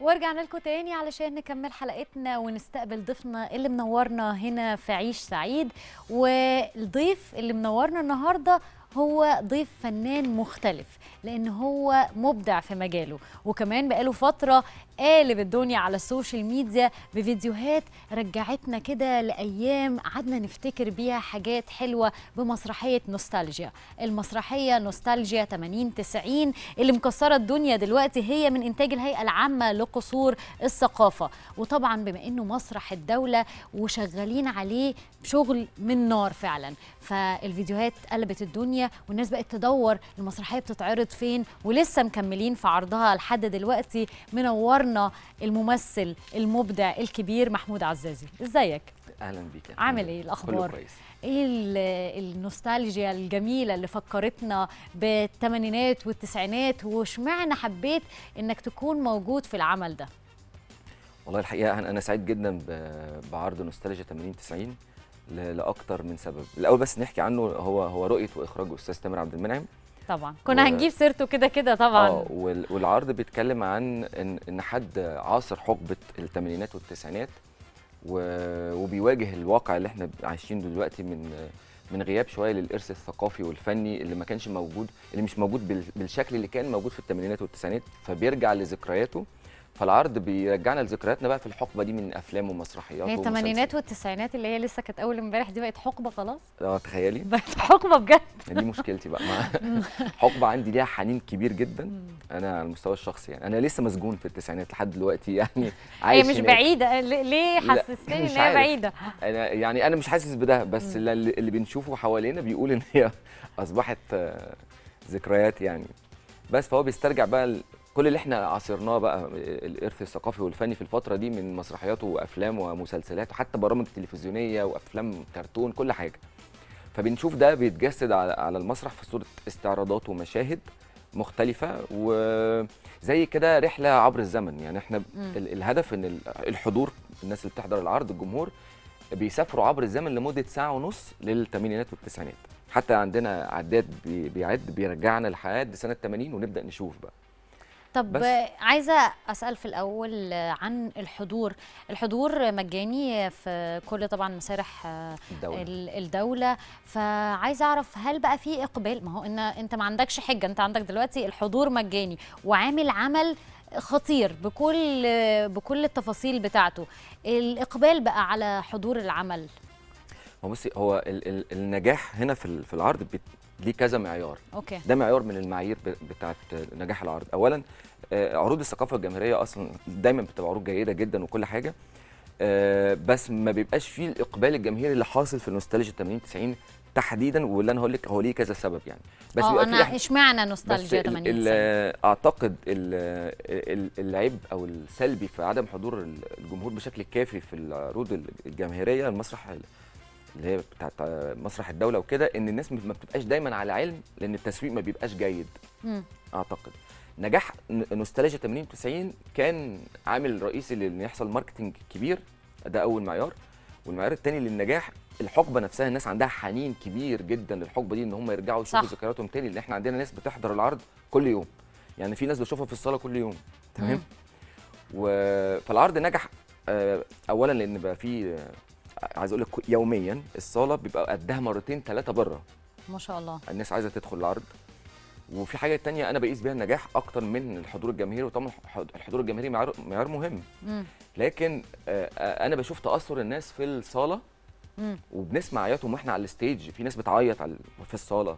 ورجعنا لكم تاني علشان نكمل حلقتنا ونستقبل ضيفنا اللي منورنا هنا في عيش سعيد والضيف اللي منورنا النهارده هو ضيف فنان مختلف لان هو مبدع في مجاله وكمان بقاله فتره قالب الدنيا على السوشيال ميديا بفيديوهات رجعتنا كده لايام قعدنا نفتكر بيها حاجات حلوه بمسرحيه نوستالجيا المسرحيه نوستالجيا 80 90 اللي مكسره الدنيا دلوقتي هي من انتاج الهيئه العامه لقصور الثقافه وطبعا بما انه مسرح الدوله وشغالين عليه شغل من نار فعلا فالفيديوهات قلبت الدنيا والناس بقت تدور المسرحيه بتتعرض فين ولسه مكملين في عرضها لحد دلوقتي منورنا الممثل المبدع الكبير محمود عزازي ازيك اهلا بيك عامل ايه الاخبار كله كويس ايه ال- النوستالجيا الجميله اللي فكرتنا بالثمانينات والتسعينات واشمعنى حبيت انك تكون موجود في العمل ده والله الحقيقه انا أنا سعيد جدا ب- بعرض نوستالجيا 80 90 ل- لاكتر من سبب الاول بس نحكي عنه هو هو رؤيه واخراج استاذ تامر عبد المنعم طبعا كنا و- هنجيب سيرته كده كده طبعا اه وال- والعرض بيتكلم عن ان ان حد عاصر حقبه الثمانينات والتسعينات و- وبيواجه الواقع اللي احنا عايشينه دلوقتي من من غياب شويه للارث الثقافي والفني اللي ما كانش موجود اللي مش موجود بال- بالشكل اللي كان موجود في الثمانينات والتسعينات فبيرجع لذكرياته فالعرض بيرجعنا لذكرياتنا بقى في الحقبه دي من افلام ومسرحيات هي ومسلسلات. الثمانينات والتسعينات اللي هي لسه كانت اول امبارح دي بقت حقبه خلاص اه تخيلي بقت حقبه بجد دي مشكلتي بقى مع حقبه عندي ليها حنين كبير جدا انا على المستوى الشخصي يعني انا لسه مسجون في التسعينات لحد دلوقتي يعني هي عايش مش هناك. بعيده ل- ليه لا، حسستني ان مش هي عارف. بعيده انا يعني انا مش حاسس بده بس اللي, اللي بنشوفه حوالينا بيقول ان هي اصبحت آه، ذكريات يعني بس فهو بيسترجع بقى ال- كل اللي احنا عاصرناه بقى الارث الثقافي والفني في الفتره دي من مسرحيات وافلام ومسلسلات وحتى برامج تلفزيونيه وافلام كرتون كل حاجه فبنشوف ده بيتجسد على على المسرح في صوره استعراضات ومشاهد مختلفه وزي كده رحله عبر الزمن يعني احنا مم. ال- الهدف ان ال- الحضور الناس اللي بتحضر العرض الجمهور بيسافروا عبر الزمن لمده ساعه ونص للثمانينات والتسعينات حتى عندنا عداد بي- بيعد بيرجعنا لحد سنه 80 ونبدا نشوف بقى طب بس. عايزه اسال في الاول عن الحضور الحضور مجاني في كل طبعا مسارح الدوله ال- الدوله فعايزه اعرف هل بقى في اقبال ما هو ان انت ما عندكش حجه انت عندك دلوقتي الحضور مجاني وعامل عمل خطير بكل بكل التفاصيل بتاعته الاقبال بقى على حضور العمل هو بصي هو ال ال النجاح هنا في ال- في العرض بت- ليه كذا معيار اوكي ده معيار من المعايير ب- بتاعه نجاح العرض اولا آه، عروض الثقافه الجماهيريه اصلا دايما بتبقى عروض جيده جدا وكل حاجه آه، بس ما بيبقاش فيه الاقبال الجماهيري اللي حاصل في النوستالجيا 80 90 تحديدا واللي انا هقول لك هو ليه كذا سبب يعني بس اه بيبقى في انا إح- اشمعنى بس نوستالجيا ال- 80 ال- 90 اعتقد ال- ال- العيب او السلبي في عدم حضور ال- الجمهور بشكل كافي في العروض ال- الجماهيريه المسرح ال- اللي هي بتاعت مسرح الدوله وكده ان الناس ما بتبقاش دايما على علم لان التسويق ما بيبقاش جيد مم. اعتقد نجاح ن- نوستالجيا 80 90 كان عامل رئيسي لان يحصل ماركتنج كبير ده اول معيار والمعيار الثاني للنجاح الحقبه نفسها الناس عندها حنين كبير جدا للحقبه دي ان هم يرجعوا يشوفوا صح. ذكرياتهم تاني لان احنا عندنا ناس بتحضر العرض كل يوم يعني في ناس بتشوفها في الصاله كل يوم تمام مم. و... فالعرض نجح آه، اولا لان بقى في آه، عايز اقول لك يوميا الصاله بيبقى قدها مرتين ثلاثه بره ما شاء الله الناس عايزه تدخل العرض وفي حاجه تانية انا بقيس بيها النجاح اكتر من الحضور الجماهيري وطبعا الح- الحضور الجماهيري معيار معيار مهم مم. لكن آه، آه، انا بشوف تاثر الناس في الصاله مم. وبنسمع عياطهم واحنا على الستيج في ناس بتعيط على في الصاله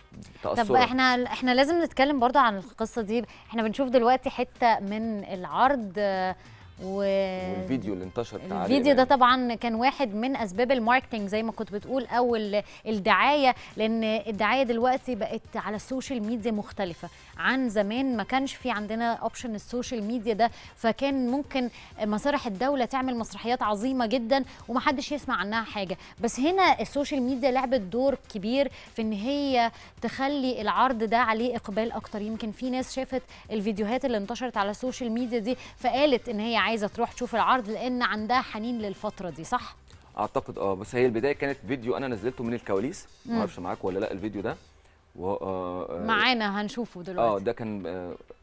طب تاثرها احنا احنا لازم نتكلم برضو عن القصه دي احنا بنشوف دلوقتي حته من العرض آه، و والفيديو اللي انتشر بتاع عادل الفيديو ده إمام. طبعا كان واحد من اسباب الماركتنج زي ما كنت بتقول او ال- الدعايه لان الدعايه دلوقتي بقت على السوشيال ميديا مختلفه عن زمان ما كانش في عندنا اوبشن السوشيال ميديا ده فكان ممكن مسارح الدوله تعمل مسرحيات عظيمه جدا ومحدش يسمع عنها حاجه بس هنا السوشيال ميديا لعبت دور كبير في ان هي تخلي العرض ده عليه اقبال اكتر يمكن في ناس شافت الفيديوهات اللي انتشرت على السوشيال ميديا دي فقالت ان هي عايزه تروح تشوف العرض لان عندها حنين للفتره دي صح اعتقد اه بس هي البدايه كانت فيديو انا نزلته من الكواليس مم. ما اعرفش معاك ولا لا الفيديو ده و آه، آه، معانا هنشوفه اه دلوقتي ده كان آه،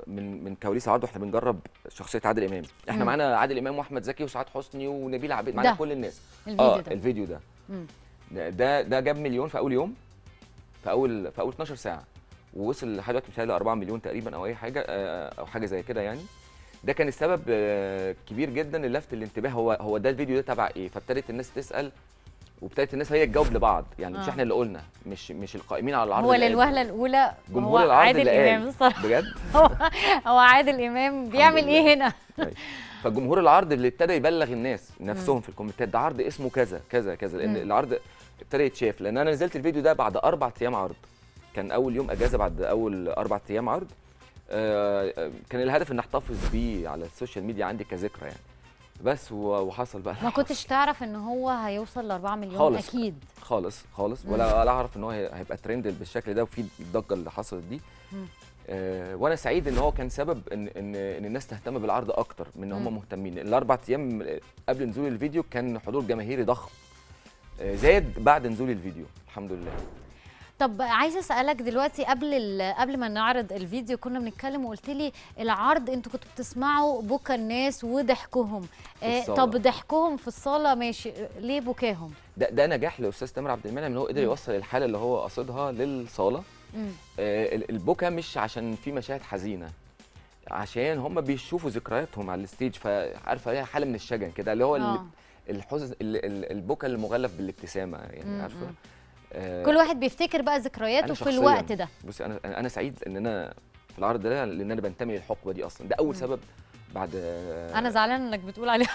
من من كواليس العرض واحنا بنجرب شخصيه عادل امام احنا مم. معانا عادل امام واحمد زكي وسعاد حسني ونبيل عبيد معانا ده. كل الناس الفيديو اه ده الفيديو ده مم. ده- ده ده جاب مليون في اول يوم في اول في اول 12 ساعه ووصل لحد دلوقتي مش 4 مليون تقريبا او اي حاجه آه، او حاجه زي كده يعني ده كان السبب آه، كبير جدا للفت الانتباه هو هو ده الفيديو ده تبع ايه فابتدت الناس تسال وابتدت الناس هي تجاوب لبعض يعني مش آه. احنا اللي قلنا مش مش القائمين على العرض هو اللي قالوا. للوهله الاولى جمهور هو العرض عادل اللي قال. امام الصراحه بجد هو هو عادل امام بيعمل لله. ايه هنا طيب. فجمهور العرض اللي ابتدى يبلغ الناس نفسهم في الكومنتات ده عرض اسمه كذا كذا كذا لان مم. العرض ابتدى يتشاف لان انا نزلت الفيديو ده بعد اربع ايام عرض كان اول يوم اجازه بعد اول اربع ايام عرض آه، آه، كان الهدف ان احتفظ بيه على السوشيال ميديا عندي كذكرى يعني بس و- وحصل بقى ما كنتش تعرف ان هو هيوصل ل 4 مليون خالص. اكيد خالص خالص مم. ولا ولا اعرف ان هو هي- هيبقى ترند بالشكل ده وفي الضجه اللي حصلت دي مم. آه وانا سعيد ان هو كان سبب ان ان ان الناس تهتم بالعرض اكتر من ان مم. هم مهتمين الاربع ايام قبل نزول الفيديو كان حضور جماهيري ضخم آه زاد بعد نزول الفيديو الحمد لله طب عايزه اسالك دلوقتي قبل ال- قبل ما نعرض الفيديو كنا بنتكلم وقلت لي العرض انتوا كنتوا بتسمعوا بكى الناس وضحكهم آه الصالة. طب ضحكهم في الصاله ماشي ليه بكاهم ده ده نجاح لاستاذ تامر عبد المنعم ان هو قدر مم. يوصل الحاله اللي هو قصدها للصاله مم. آه، ال- البكا مش عشان في مشاهد حزينه عشان هم بيشوفوا ذكرياتهم على الستيج فعارفه هي حاله من الشجن كده اللي هو ال- آه. الحزن ال- ال- البكا المغلف بالابتسامه مم، يعني عارفه مم. آه، كل واحد بيفتكر بقى ذكرياته أنا في شخصياً الوقت ده بصي انا انا أنا سعيد ان انا في العرض ده لان انا بنتمي للحقبه دي اصلا ده اول مم. سبب بعد آه، انا زعلان انك بتقول عليها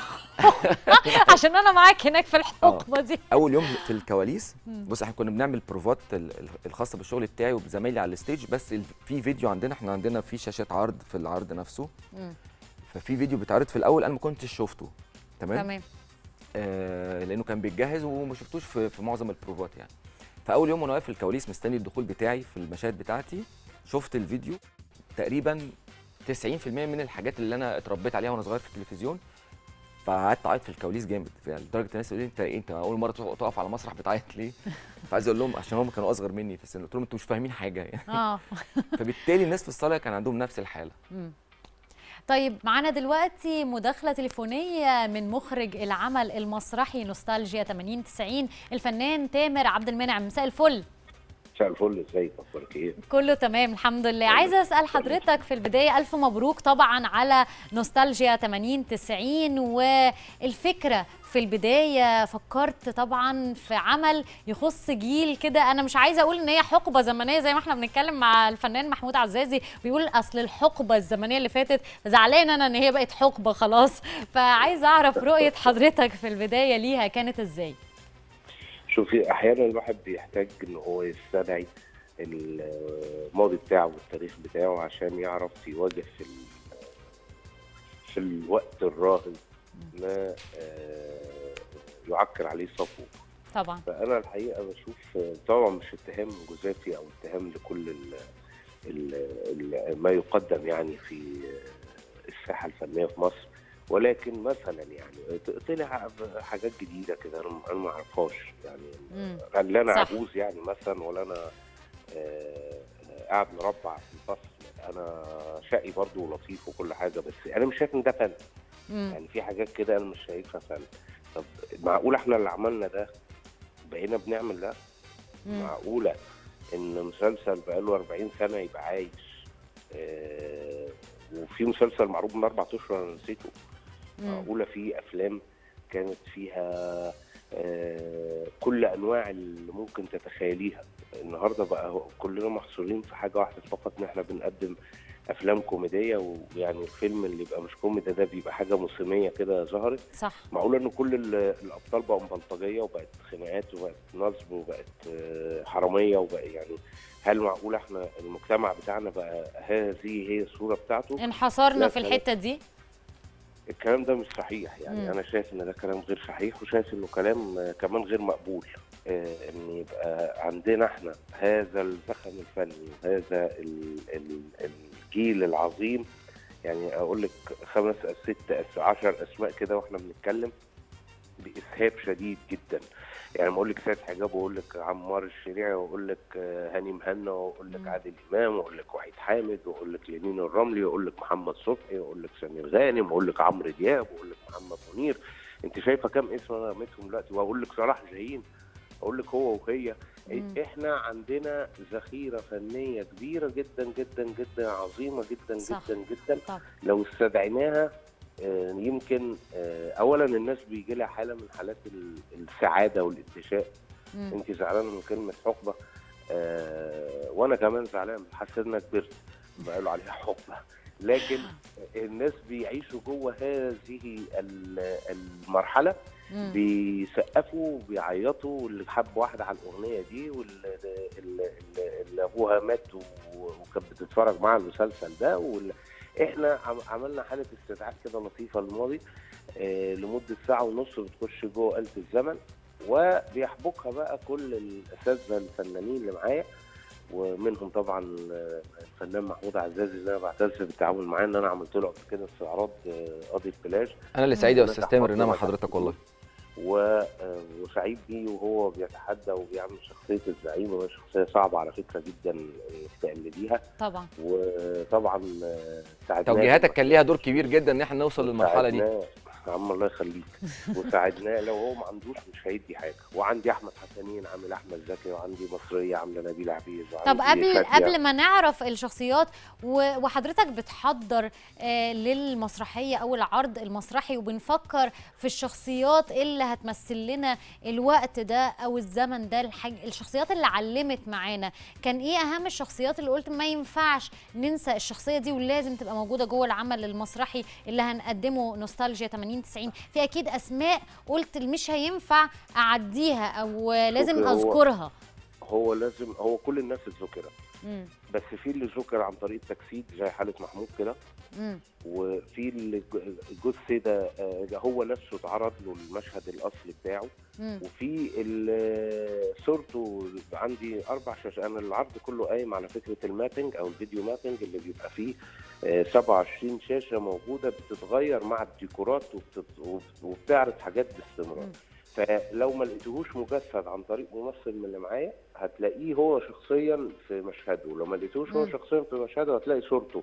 عشان انا معاك هناك في الحقبه دي اول يوم في الكواليس مم. بص احنا كنا بنعمل بروفات ال- ال- الخاصه بالشغل بتاعي وبزمايلي على الستيج بس ال- في فيديو عندنا احنا عندنا في شاشات عرض في العرض نفسه مم. ففي فيديو بيتعرض في الاول انا ما كنتش شفته تمام تمام آه لانه كان بيتجهز وما شفتوش في, في معظم البروفات يعني فاول يوم وانا واقف في الكواليس مستني الدخول بتاعي في المشاهد بتاعتي شفت الفيديو تقريبا 90% من الحاجات اللي انا اتربيت عليها وانا صغير في التلفزيون فقعدت اعيط في الكواليس جامد يعني لدرجه الناس يقولوا لي انت ايه انت اول مره تقف تقف على مسرح بتعيط ليه؟ فعايز اقول لهم عشان هم كانوا اصغر مني في السن قلت لهم انتوا مش فاهمين حاجه يعني اه فبالتالي الناس في الصاله كان عندهم نفس الحاله مم. طيب معانا دلوقتي مداخلة تليفونية من مخرج العمل المسرحي نوستالجيا 80 90 الفنان تامر عبد المنعم مساء الفل مساء الفل ازيك اخبارك ايه؟ كله تمام الحمد لله عايزة أسأل حضرتك في البداية ألف مبروك طبعا على نوستالجيا 80 90 والفكرة في البداية فكرت طبعا في عمل يخص جيل كده أنا مش عايزة أقول إن هي حقبة زمنية زي ما احنا بنتكلم مع الفنان محمود عزازي بيقول أصل الحقبة الزمنية اللي فاتت زعلان أنا إن هي بقت حقبة خلاص فعايزة أعرف رؤية حضرتك في البداية ليها كانت إزاي؟ شوفي احيانا الواحد بيحتاج ان هو يستدعي الماضي بتاعه والتاريخ بتاعه عشان يعرف يواجه في ال- في الوقت الراهن ما آه، يعكر عليه صفوه طبعا فانا الحقيقه بشوف طبعا مش اتهام جزافي او اتهام لكل ال ال ال ما يقدم يعني في الساحه الفنيه في مصر ولكن مثلا يعني طلع حاجات جديده كده انا انا ما اعرفهاش يعني مم. لا انا صح. عجوز يعني مثلا ولا انا آه، قاعد مربع في الفصل انا شقي برضو ولطيف وكل حاجه بس انا مش شايف ان ده فن مم. يعني في حاجات كده انا مش شايفها فن طب معقول احنا اللي عملنا ده بقينا بنعمل ده مم. معقوله ان مسلسل بقاله 40 سنه يبقى عايش آه وفي مسلسل معروض من اربع اشهر انا نسيته مم. معقوله في افلام كانت فيها آه كل انواع اللي ممكن تتخيليها النهارده بقى هو- كلنا محصورين في حاجه واحده فقط ان احنا بنقدم افلام كوميديه ويعني الفيلم اللي يبقى مش كوميدي ده بيبقى حاجه موسميه كده ظهرت صح معقوله ان كل ال- الابطال بقوا بلطجيه وبقت خناقات وبقت نصب وبقت آه، حراميه وبقى يعني هل معقول احنا المجتمع بتاعنا بقى هذه هي الصوره بتاعته؟ انحصرنا لا، في كلام. الحتة دي الكلام ده مش صحيح يعني مم. انا شايف ان ده كلام غير صحيح وشايف انه كلام آه، كمان غير مقبول آه، ان يبقى عندنا احنا هذا الزخم الفني وهذا ال- ال- الجيل العظيم يعني اقول لك خمس ست أس- عشر اسماء كده واحنا بنتكلم باسهاب شديد جدا يعني ما اقول لك سيد حجاب واقول لك عمار الشريعي واقول لك آه، هاني مهنا واقول لك مم. عادل امام واقول لك وحيد حامد واقول لك لينين الرملي واقول لك محمد صبحي واقول لك سمير غانم واقول لك عمرو دياب واقول لك محمد منير انت شايفه كام اسم انا رميتهم دلوقتي واقول لك صلاح جاهين اقول لك هو وهي مم. احنا عندنا ذخيره فنيه كبيره جدا جدا جدا عظيمه جدا صح. جدا جدا طبعا. لو استدعيناها آه، يمكن آه، اولا الناس بيجي لها حاله من حالات ال- السعاده والانتشاء مم. انت زعلانه من كلمه حقبه آه، وانا كمان زعلان حاسس ان أنا كبرت بقالوا عليها حقبه لكن الناس بيعيشوا جوه هذه ال- المرحله مم. بيسقفوا وبيعيطوا واللي حب واحده على الاغنيه دي واللي اللي- اللي ابوها مات و- وكانت بتتفرج معاها المسلسل ده وال... احنا عم- عملنا حاله استدعاء كده لطيفه الماضي آه لمده ساعه ونص بتخش جوه آلة الزمن وبيحبكها بقى كل الاساتذه الفنانين اللي معايا ومنهم طبعا آه، الفنان محمود عزازي اللي انا بعتز بالتعاون معاه ان انا عملت له قبل كده استعراض آه، قاضي البلاج انا اللي سعيد يا مم. استاذ تامر ان انا مع حضرتك والله و- آه، وسعيد بيه وهو بيتحدى وبيعمل شخصيه الزعيم وهي شخصيه صعبه على فكره جدا انك تقلديها طبعا وطبعا آه، ساعدناه توجيهاتك كان ليها دور كبير جدا ان احنا نوصل للمرحله دي وساعدناه- يا عم الله يخليك وساعدناه لو هو ما عندوش مش هيدي حاجه وعندي احمد حسنين عامل احمد زكي وعندي مصريه عامله نبيل عبيد طب وعندي قبل شادية. قبل ما نعرف الشخصيات و- وحضرتك بتحضر آه، للمسرحيه او العرض المسرحي وبنفكر في الشخصيات اللي هتمثل لنا الوقت ده او الزمن ده الحاج الشخصيات اللي علمت معانا كان ايه اهم الشخصيات اللي قلت ما ينفعش ننسى الشخصيه دي ولازم تبقى موجوده جوه العمل المسرحي اللي هنقدمه نوستالجيا 80 90 في اكيد اسماء قلت مش هينفع اعديها او لازم شوفي، هو- اذكرها هو لازم هو كل الناس اتذكرت مم. بس في اللي ذكر عن طريق تجسيد زي حاله محمود كده مم. وفي اللي ج- جثه ده آه، ده هو نفسه اتعرض له المشهد الاصلي بتاعه مم. وفي ال- صورته عندي اربع شاشات انا العرض كله قايم على فكره المابنج او الفيديو مابنج اللي بيبقى فيه آه، 27 شاشه موجوده بتتغير مع الديكورات وبتت- وبتعرض حاجات باستمرار مم. فلو ما لقيتهوش مجسد عن طريق ممثل من اللي معايا هتلاقيه هو شخصيا في مشهده ولو ما لقيتهوش هو مم. شخصيا في مشهده هتلاقي صورته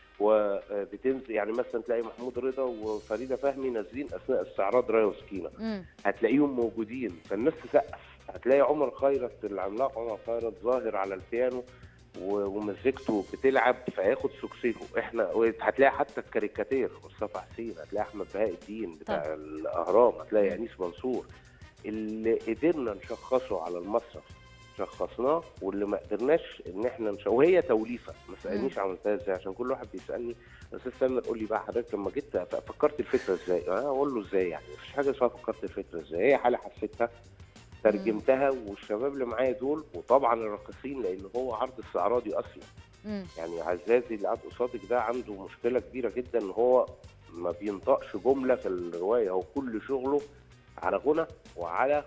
وبتنزل يعني مثلا تلاقي محمود رضا وفريده فهمي نازلين اثناء استعراض رايه وسكينه مم. هتلاقيهم موجودين فالناس تسقف هتلاقي عمر خيرت العملاق عمر خيرت ظاهر على البيانو و- ومزيكته بتلعب فياخد سكسيته احنا هتلاقي حتى الكاريكاتير مصطفى حسين هتلاقي احمد بهاء الدين بتاع طبعا. الاهرام هتلاقي انيس منصور اللي قدرنا نشخصه على المسرح شخصناه واللي ما قدرناش ان احنا نش... وهي توليفه ما تسالنيش عملتها ازاي عشان كل واحد بيسالني استاذ سامر قول لي بقى حضرتك لما جيت ف- فكرت الفكره ازاي؟ انا اقول له ازاي يعني مفيش حاجه اسمها فكرت الفكره ازاي هي حاله حسيتها ترجمتها والشباب اللي معايا دول وطبعا الراقصين لان هو عرض استعراضي اصلا مم. يعني عزازي اللي قاعد قصادك ده عنده مشكله كبيره جدا ان هو ما بينطقش جمله في الروايه هو كل شغله على غنى وعلى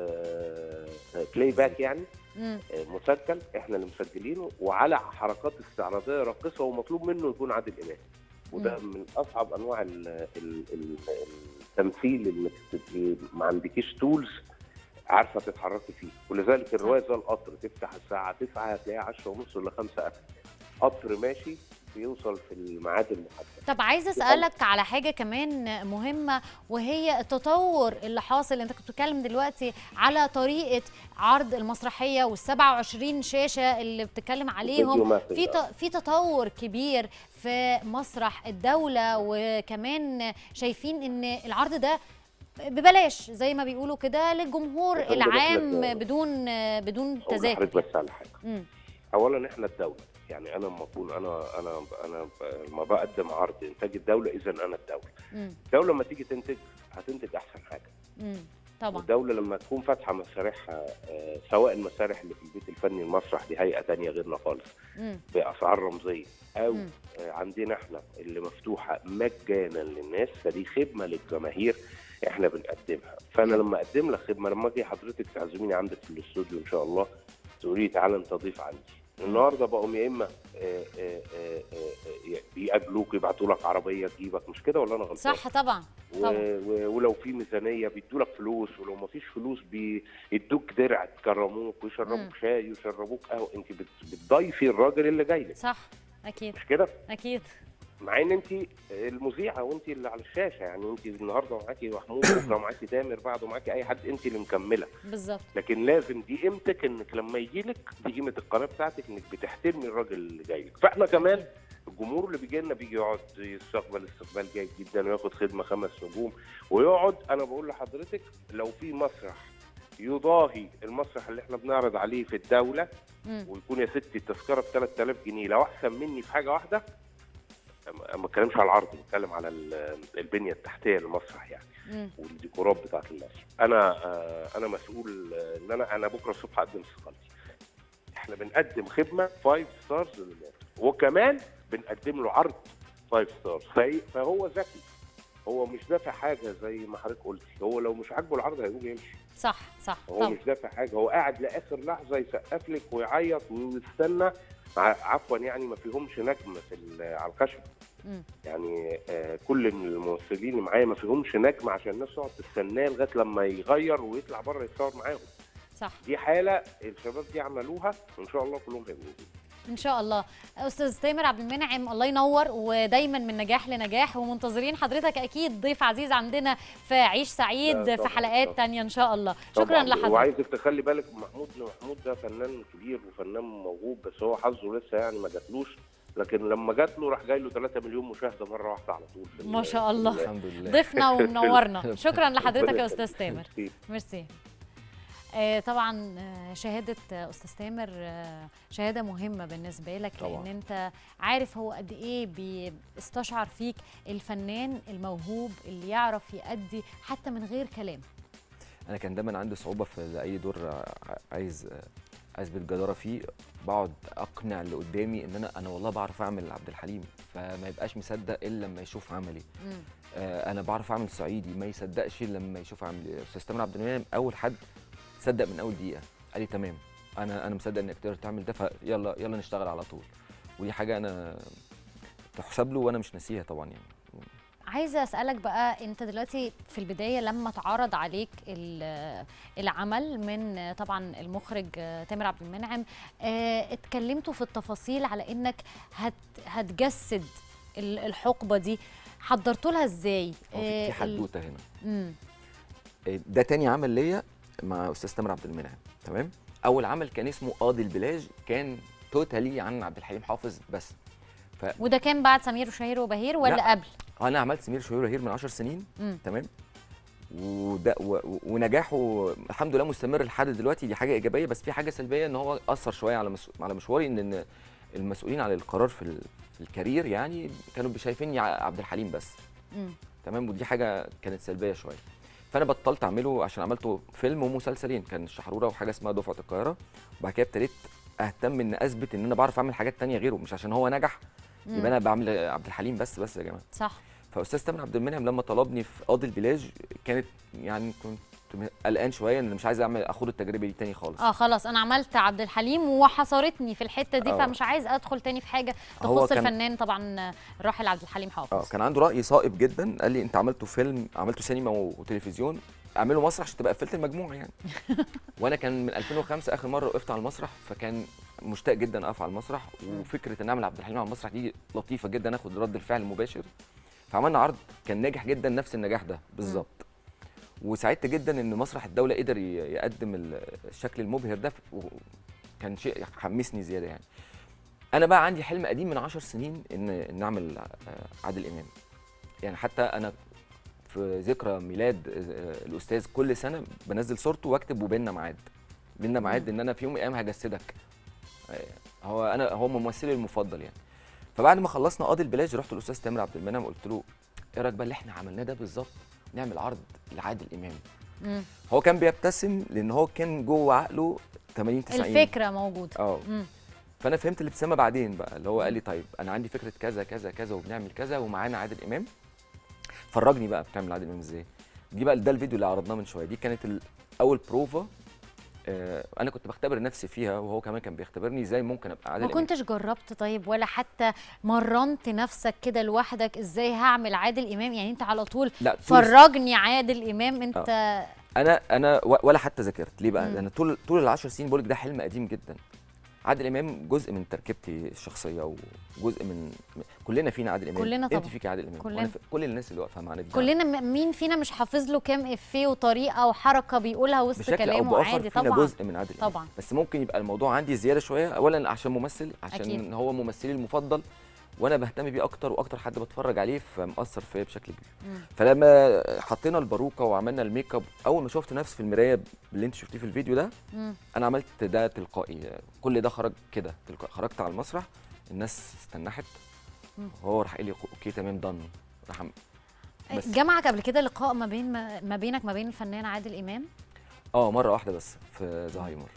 بلاي باك يعني مم. آه، مسجل احنا اللي مسجلينه وعلى حركات استعراضيه راقصه ومطلوب منه يكون عادل امام وده من اصعب انواع ال ال ال التمثيل اللي تبقي ما عندكيش تولز عارفه تتحركي فيه ولذلك الروايه زي القطر تفتح الساعه 9 هتلاقيها 10 ونص ولا 5 قفل قطر ماشي بيوصل في الميعاد المحدد طب عايزه اسالك على حاجه كمان مهمه وهي التطور اللي حاصل انت كنت بتتكلم دلوقتي على طريقه عرض المسرحيه وال 27 شاشه اللي بتتكلم فيديو عليهم مابينج، في ت- آه. في تطور كبير في مسرح الدوله وكمان شايفين ان العرض ده ببلاش زي ما بيقولوا كده للجمهور يا فندم، العام إحنا- بدون بدون أقول تذاكر لحضرتك بس على حاجه مم. اولا احنا الدوله يعني انا لما اكون انا انا انا لما بقدم عرض انتاج الدوله اذا انا الدوله مم. الدوله لما تيجي تنتج هتنتج احسن حاجه مم. طبعا والدوله لما تكون فاتحه مسارحها آه، سواء المسارح اللي في البيت الفني المسرح دي هيئه تانية غيرنا خالص مم. باسعار رمزيه او مم. آه، عندنا احنا اللي مفتوحه مجانا للناس فدي خدمه للجماهير احنا بنقدمها فانا مم. لما اقدم لك خدمه لما اجي حضرتك تعزميني عندك في الاستوديو ان شاء الله تقولي لي تعالى انت ضيف عندي النهارده بقوا يا اما آه، آه، آه، آه، بيقابلوك يبعتوا لك عربيه تجيبك مش كده ولا انا غلطان؟ صح طبعا و... طبعا. و... ولو في ميزانيه بيدوا لك فلوس ولو ما فيش فلوس بيدوك درع تكرموك مم. ويشربوك شاي ويشربوك قهوه انت بت... بتضيفي الراجل اللي جاي لك صح اكيد مش كده؟ اكيد مع ان انت المذيعه وانت اللي على الشاشه يعني انت النهارده معاكي محمود بكره معاكي تامر بعده معاكي اي حد انت اللي مكمله بالظبط لكن لازم دي قيمتك انك لما يجي لك دي قيمه القناه بتاعتك انك بتحترمي الراجل اللي جاي لك فاحنا كمان الجمهور اللي بيجي لنا بيجي يقعد يستقبل استقبال جيد جدا وياخد خدمه خمس نجوم ويقعد انا بقول لحضرتك لو في مسرح يضاهي المسرح اللي احنا بنعرض عليه في الدوله مم. ويكون يا ستي التذكره ب 3000 جنيه لو احسن مني في حاجه واحده أما- ما بتكلمش على العرض بتكلم على ال- البنيه التحتيه للمسرح يعني مم. والديكورات بتاعت المسرح انا آه، انا مسؤول آه، ان انا انا بكره الصبح اقدم استقالتي احنا بنقدم خدمه 5 ستارز للناس وكمان بنقدم له عرض 5 ستارز فهي- فهو ذكي هو مش دافع حاجه زي ما حضرتك قلتي هو لو مش عاجبه العرض هيقوم يمشي صح صح هو طبعا مش دافع حاجه هو قاعد لاخر لحظه يسقف لك ويعيط ويستنى ع- عفوا يعني ما فيهمش نجم في ال- على الخشب مم. يعني آه كل الممثلين اللي معايا ما فيهمش نجم عشان الناس تقعد تستناه لغايه لما يغير ويطلع بره يتصور معاهم صح دي حاله الشباب دي عملوها وان شاء الله كلهم هيبقوا ان شاء الله استاذ تامر عبد المنعم الله ينور ودايما من نجاح لنجاح ومنتظرين حضرتك اكيد ضيف عزيز عندنا في عيش سعيد لا، في طبعاً، حلقات طبعاً. تانية ان شاء الله شكرا طبعاً. لحضرتك وعايزك تخلي بالك محمود محمود ده فنان كبير وفنان موهوب بس هو حظه لسه يعني ما جاتلوش لكن لما جات له راح جاي له 3 مليون مشاهده مره واحده على طول في ال- ما شاء الله. في ال- الحمد لله ضيفنا ومنورنا شكرا لحضرتك ربنا يا استاذ يخليك. تامر ميرسي. ميرسي آه، طبعا آه، شهاده آه، استاذ تامر آه، شهاده مهمه بالنسبه لك طبعاً. لان انت عارف هو قد ايه بيستشعر فيك الفنان الموهوب اللي يعرف يأدي حتى من غير كلام انا كان دايما عندي صعوبه في اي دور ع- عايز اثبت جداره فيه بقعد اقنع اللي قدامي ان انا انا والله بعرف اعمل عبد الحليم فما يبقاش مصدق الا لما يشوف عملي مم. آه انا بعرف اعمل صعيدي ما يصدقش الا لما يشوف عملي استاذ تامر عبد المنعم اول حد صدق من اول دقيقه قال لي تمام انا انا مصدق انك تقدر تعمل ده فيلا يلا نشتغل على طول ودي حاجه انا تحسب له وانا مش ناسيها طبعا يعني عايزه اسالك بقى انت دلوقتي في البدايه لما اتعرض عليك ال- العمل من طبعا المخرج تامر عبد المنعم آه، اتكلمتوا في التفاصيل على انك هت هتجسد ال- الحقبه دي حضرتوا لها ازاي هو في- في حدوته هنا امم ده تاني عمل ليا مع استاذ تامر عبد المنعم تمام اول عمل كان اسمه قاضي البلاج كان توتالي عن عبد الحليم حافظ بس وده كان بعد سمير وشهير وبهير ولا لا. قبل انا عملت سمير شهير وهير من 10 سنين مم. تمام وده و و ونجاحه الحمد لله مستمر لحد دلوقتي دي حاجه ايجابيه بس في حاجه سلبيه ان هو اثر شويه على مس... على مشواري ان إن المسؤولين على القرار في, ال... في الكارير يعني كانوا شايفيني ع- عبد الحليم بس مم. تمام ودي حاجه كانت سلبيه شويه فانا بطلت اعمله عشان عملته فيلم ومسلسلين كان الشحروره وحاجه اسمها دفعه القاهره وبعد كده ابتديت اهتم ان اثبت ان انا بعرف اعمل حاجات تانية غيره مش عشان هو نجح مم. يبقى انا بعمل عبد الحليم بس بس يا جماعه صح فاستاذ تامر عبد المنعم لما طلبني في قاضي البلاج كانت يعني كنت قلقان شويه ان مش عايز اعمل اخوض التجربه دي تاني خالص اه خلاص انا عملت عبد الحليم وحصرتني في الحته دي آه. فمش عايز ادخل تاني في حاجه هو تخص كان- الفنان طبعا الراحل عبد الحليم اه حافظ كان عنده راي صائب جدا قال لي انت عملته فيلم عملته سينما وتلفزيون اعمله مسرح عشان تبقى قفلت المجموعه يعني وانا كان من 2005 اخر مره وقفت على المسرح فكان مشتاق جدا اقف على المسرح وفكره ان اعمل عبد الحليم على المسرح دي لطيفه جدا اخد رد الفعل مباشر فعملنا عرض كان ناجح جدا نفس النجاح ده بالظبط وسعدت جدا ان مسرح الدوله قدر ي- يقدم ال- الشكل المبهر ده كان شيء حمسني زياده يعني انا بقى عندي حلم قديم من 10 سنين ان ان اعمل آه، عادل امام يعني حتى انا في ذكرى ميلاد آه، الاستاذ كل سنه بنزل صورته واكتب وبيننا ميعاد بيننا ميعاد ان انا في يوم من الايام هجسدك آه، هو انا هو ممثلي المفضل يعني فبعد ما خلصنا قاضي البلاج رحت للاستاذ تامر عبد المنعم قلت له ايه رايك بقى اللي احنا عملناه ده بالظبط نعمل عرض لعادل امام مم. هو كان بيبتسم لان هو كان جوه عقله 80 90 الفكره موجوده اه مم. فانا فهمت الابتسامه بعدين بقى اللي هو قال لي طيب انا عندي فكره كذا كذا كذا وبنعمل كذا ومعانا عادل امام فرجني بقى بتعمل عادل امام ازاي دي بقى ده الفيديو اللي عرضناه من شويه دي كانت ال- اول بروفا آه انا كنت بختبر نفسي فيها وهو كمان كان بيختبرني ازاي ممكن ابقى عادل ما إمام. كنتش جربت طيب ولا حتى مرنت نفسك كده لوحدك ازاي هعمل عادل امام يعني انت على طول لا طول فرجني عادل امام انت انا انا و- ولا حتى ذاكرت ليه بقى مم. لان طول طول العشر سنين بقول لك ده حلم قديم جدا عادل امام جزء من تركيبتي الشخصيه وجزء من من- كلنا فينا عادل امام كلنا انت طبعا. فيك عادل امام كلنا. وأنا في- كل الناس اللي واقفه معانا دي كلنا م- مين فينا مش حافظ له كام افيه وطريقه وحركه بيقولها وسط بشكل او كلامه باخر عادي فينا طبعا جزء من عادل امام طبعا بس ممكن يبقى الموضوع عندي زياده شويه اولا عشان ممثل عشان أكيد. هو ممثلي المفضل وانا بهتم بيه اكتر واكتر حد بتفرج عليه فمأثر فيا بشكل كبير مم. فلما حطينا الباروكه وعملنا الميك اب اول ما شفت نفسي في المرايه اللي انت شفتيه في الفيديو ده مم. انا عملت ده تلقائي كل ده خرج كده تلقائي خرجت على المسرح الناس استنحت مم. وهو راح قال لي اوكي تمام دن راح عم- بس جمعك قبل كده لقاء ما بين ما ما بينك ما بين الفنان عادل امام اه مره واحده بس في زهايمر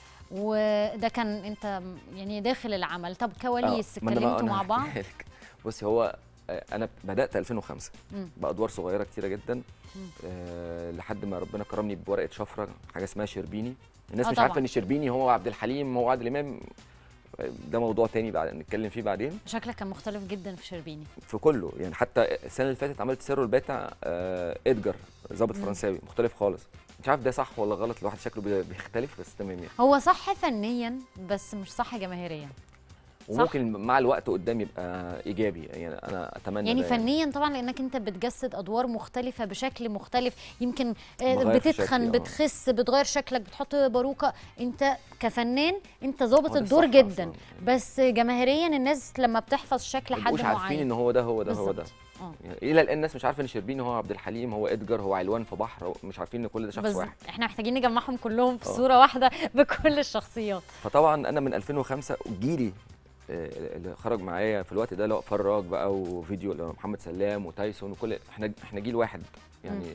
وده كان انت يعني داخل العمل طب كواليس آه، ما أنا بقى- اتكلمتوا أنا مع بعض هحكيها لك. بصي هو آه، انا بدات 2005 مم. بادوار صغيره كتيره جدا مم. أه لحد ما ربنا كرمني بورقه شفره حاجه اسمها شربيني الناس آه مش طبعاً. عارفه ان شربيني هو عبد الحليم هو عادل امام آه، ده موضوع تاني بعد نتكلم فيه بعدين شكلك كان مختلف جدا في شربيني في كله يعني حتى السنه اللي فاتت عملت سر الباتع آه ادجار ظابط مم. فرنساوي مختلف خالص مش عارف ده صح ولا غلط الواحد شكله بي- بيختلف بس تمام يعني هو صح فنيا بس مش صح جماهيريا وممكن مع الوقت قدام يبقى ايجابي يعني انا اتمنى يعني ده فنيا طبعا لانك انت بتجسد ادوار مختلفه بشكل مختلف يمكن آه، بغير في بتتخن شكلي، آه. بتخس بتغير شكلك بتحط باروكه انت كفنان انت ظابط هو ده الدور الصح جدا أصلاً. بس جماهيريا الناس لما بتحفظ شكل ما حد بيبقوش عارفين معين ان هو ده هو ده هو ده بالظبط. اه يعني الى الان الناس مش عارفه ان شربيني هو عبد الحليم هو ادجار هو علوان في بحر هو- مش عارفين ان كل ده شخص بس واحد احنا محتاجين نجمعهم كلهم في آه. صوره واحده بكل الشخصيات فطبعا انا من 2005 جيلي آه، اللي خرج معايا في الوقت ده اللي هو فراج بقى وفيديو اللي هو محمد سلام وتايسون وكل احنا احنا جيل واحد يعني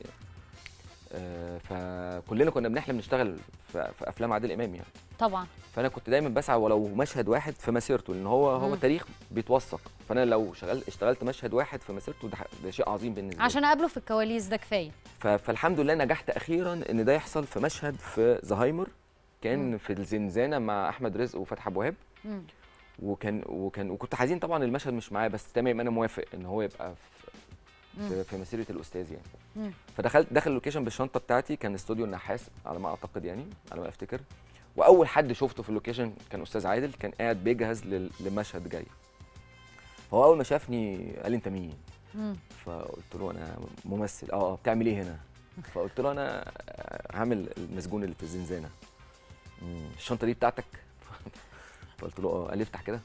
آه فكلنا كنا بنحلم نشتغل في, في افلام عادل امام يعني طبعا فانا كنت دايما بسعى ولو مشهد واحد في مسيرته لان هو هو مم. تاريخ بيتوثق فانا لو شغلت اشتغلت مشهد واحد في مسيرته ده, ح- ده شيء عظيم بالنسبه لي عشان اقابله في الكواليس ده كفايه ف- فالحمد لله نجحت اخيرا ان ده يحصل في مشهد في زهايمر كان مم. في الزنزانه مع احمد رزق وفتحي ابو وهاب مم. وكان وكان وكنت حزين طبعا المشهد مش معاه بس تمام انا موافق ان هو يبقى في مم. في, في مسيره الاستاذ يعني مم. فدخلت دخل اللوكيشن بالشنطه بتاعتي كان استوديو النحاس على ما اعتقد يعني على ما افتكر واول حد شفته في اللوكيشن كان استاذ عادل كان قاعد بيجهز لل- لمشهد جاي هو اول ما شافني قال لي انت مين مم. فقلت له انا ممثل اه آه، بتعمل ايه هنا فقلت له انا هعمل المسجون اللي في الزنزانه "مم، الشنطه دي بتاعتك فقلت له اه قال لي افتح كده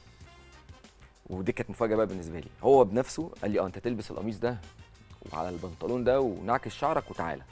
ودي كانت مفاجاه بقى بالنسبه لي هو بنفسه قال لي اه انت تلبس القميص ده وعلى البنطلون ده ونعكس شعرك وتعالى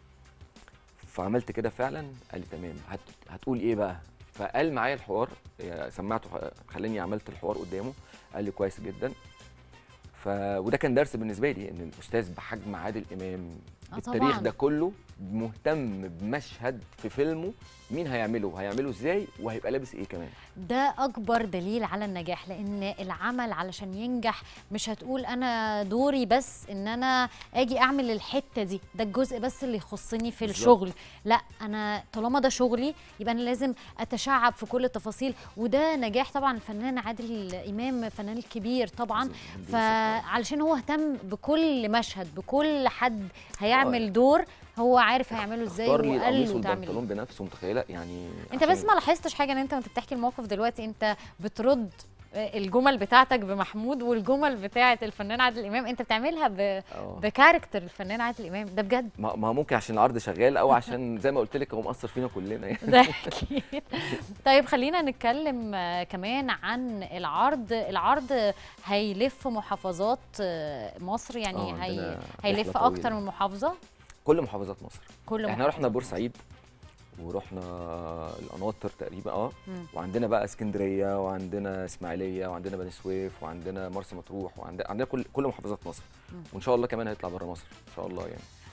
فعملت كده فعلا قال لي تمام هت... هتقول ايه بقى فقال معايا الحوار يعني سمعته خلاني عملت الحوار قدامه قال لي كويس جدا ف... وده كان درس بالنسبه لي ان الاستاذ بحجم عادل امام آه بالتاريخ طبعاً. ده كله مهتم بمشهد في فيلمه مين هيعمله هيعمله ازاي وهيبقى لابس ايه كمان ده اكبر دليل على النجاح لان العمل علشان ينجح مش هتقول انا دوري بس ان انا اجي اعمل الحته دي ده الجزء بس اللي يخصني في بالظبط. الشغل لا انا طالما ده شغلي يبقى انا لازم اتشعب في كل التفاصيل وده نجاح طبعا الفنان عادل امام فنان الكبير طبعا فعلشان هو اهتم بكل مشهد بكل حد هيعمل دور هو عارف هيعمله ازاي اختار لي وقال القميص له تعمل والبنطلون بنفسه متخيله يعني انت عشان- بس ما لاحظتش حاجه ان انت وانت بتحكي الموقف دلوقتي انت بترد الجمل بتاعتك بمحمود والجمل بتاعه الفنان عادل امام انت بتعملها ب... آه. بكاركتر الفنان عادل امام ده بجد ما ما ممكن عشان العرض شغال او عشان زي ما قلت لك هو مأثر فينا كلنا يعني ده اكيد طيب خلينا نتكلم آه، كمان عن العرض العرض هيلف محافظات آه، مصر يعني آه، هي... عندنا هيلف رحلة اكتر طويلة. من محافظه كل محافظات مصر كل احنا محافظة رحنا مصر. بورسعيد ورحنا القناطر تقريبا اه مم. وعندنا بقى اسكندريه وعندنا اسماعيليه وعندنا بني سويف وعندنا مرسى مطروح وعندنا عندنا كل كل محافظات مصر مم. وان شاء الله كمان هيطلع بره مصر ان شاء الله يعني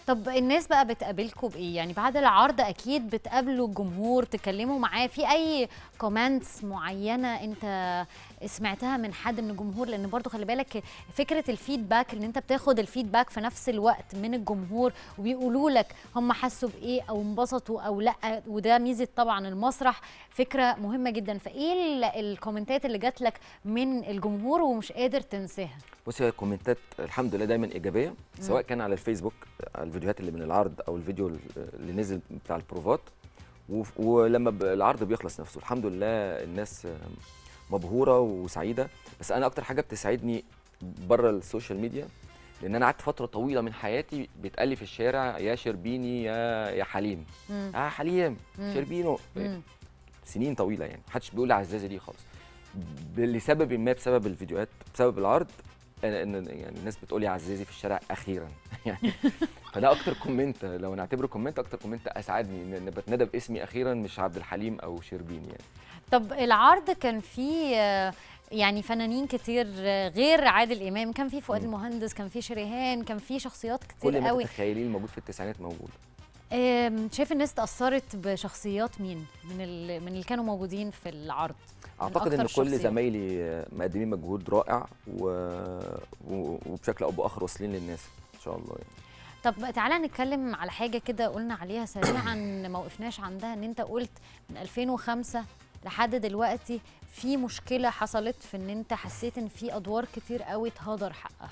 طب الناس بقى بتقابلكم بايه يعني بعد العرض اكيد بتقابلوا الجمهور تكلموا معاه في اي كومنتس معينه انت سمعتها من حد من الجمهور لان برضو خلي بالك فكره الفيدباك ان انت بتاخد الفيدباك في نفس الوقت من الجمهور وبيقولوا لك هم حسوا بايه او انبسطوا او لا وده ميزه طبعا المسرح فكره مهمه جدا فايه ال- الكومنتات اللي جات لك من الجمهور ومش قادر تنساها بصي هي الكومنتات الحمد لله دايما ايجابيه سواء كان على الفيسبوك على الفيديوهات اللي من العرض او الفيديو اللي نزل بتاع البروفات وف- ولما ب- العرض بيخلص نفسه الحمد لله الناس مبهوره وسعيده بس انا اكتر حاجه بتسعدني بره السوشيال ميديا لان انا قعدت فتره طويله من حياتي بيتقال لي في الشارع يا شربيني يا يا حليم مم. يا حليم مم. شربينو مم. سنين طويله يعني محدش بيقول لي عزازي دي خالص ب- لسبب ما بسبب الفيديوهات بسبب العرض ان إن يعني الناس بتقول لي عزازي في الشارع اخيرا يعني فده اكتر كومنت لو نعتبره كومنت اكتر كومنت اسعدني ان إن بتندى باسمي اخيرا مش عبد الحليم او شربين يعني طب العرض كان فيه آه، يعني فنانين كتير آه، غير عادل امام كان في فؤاد مم. المهندس كان في شريهان كان في شخصيات كتير كل ما قوي تتخيليه الموجود في التسعينات موجود آم، شايف الناس تاثرت بشخصيات مين من ال- من اللي كانوا موجودين في العرض اعتقد ان أكتر كل شخصيات. زمايلي مقدمين مجهود رائع و... و... وبشكل او باخر واصلين للناس ان شاء الله يعني. طب تعالى نتكلم على حاجه كده قلنا عليها سريعا ما وقفناش عندها ان انت قلت من 2005 لحد دلوقتي في مشكله حصلت في ان انت حسيت ان في ادوار كتير قوي اتهدر حقها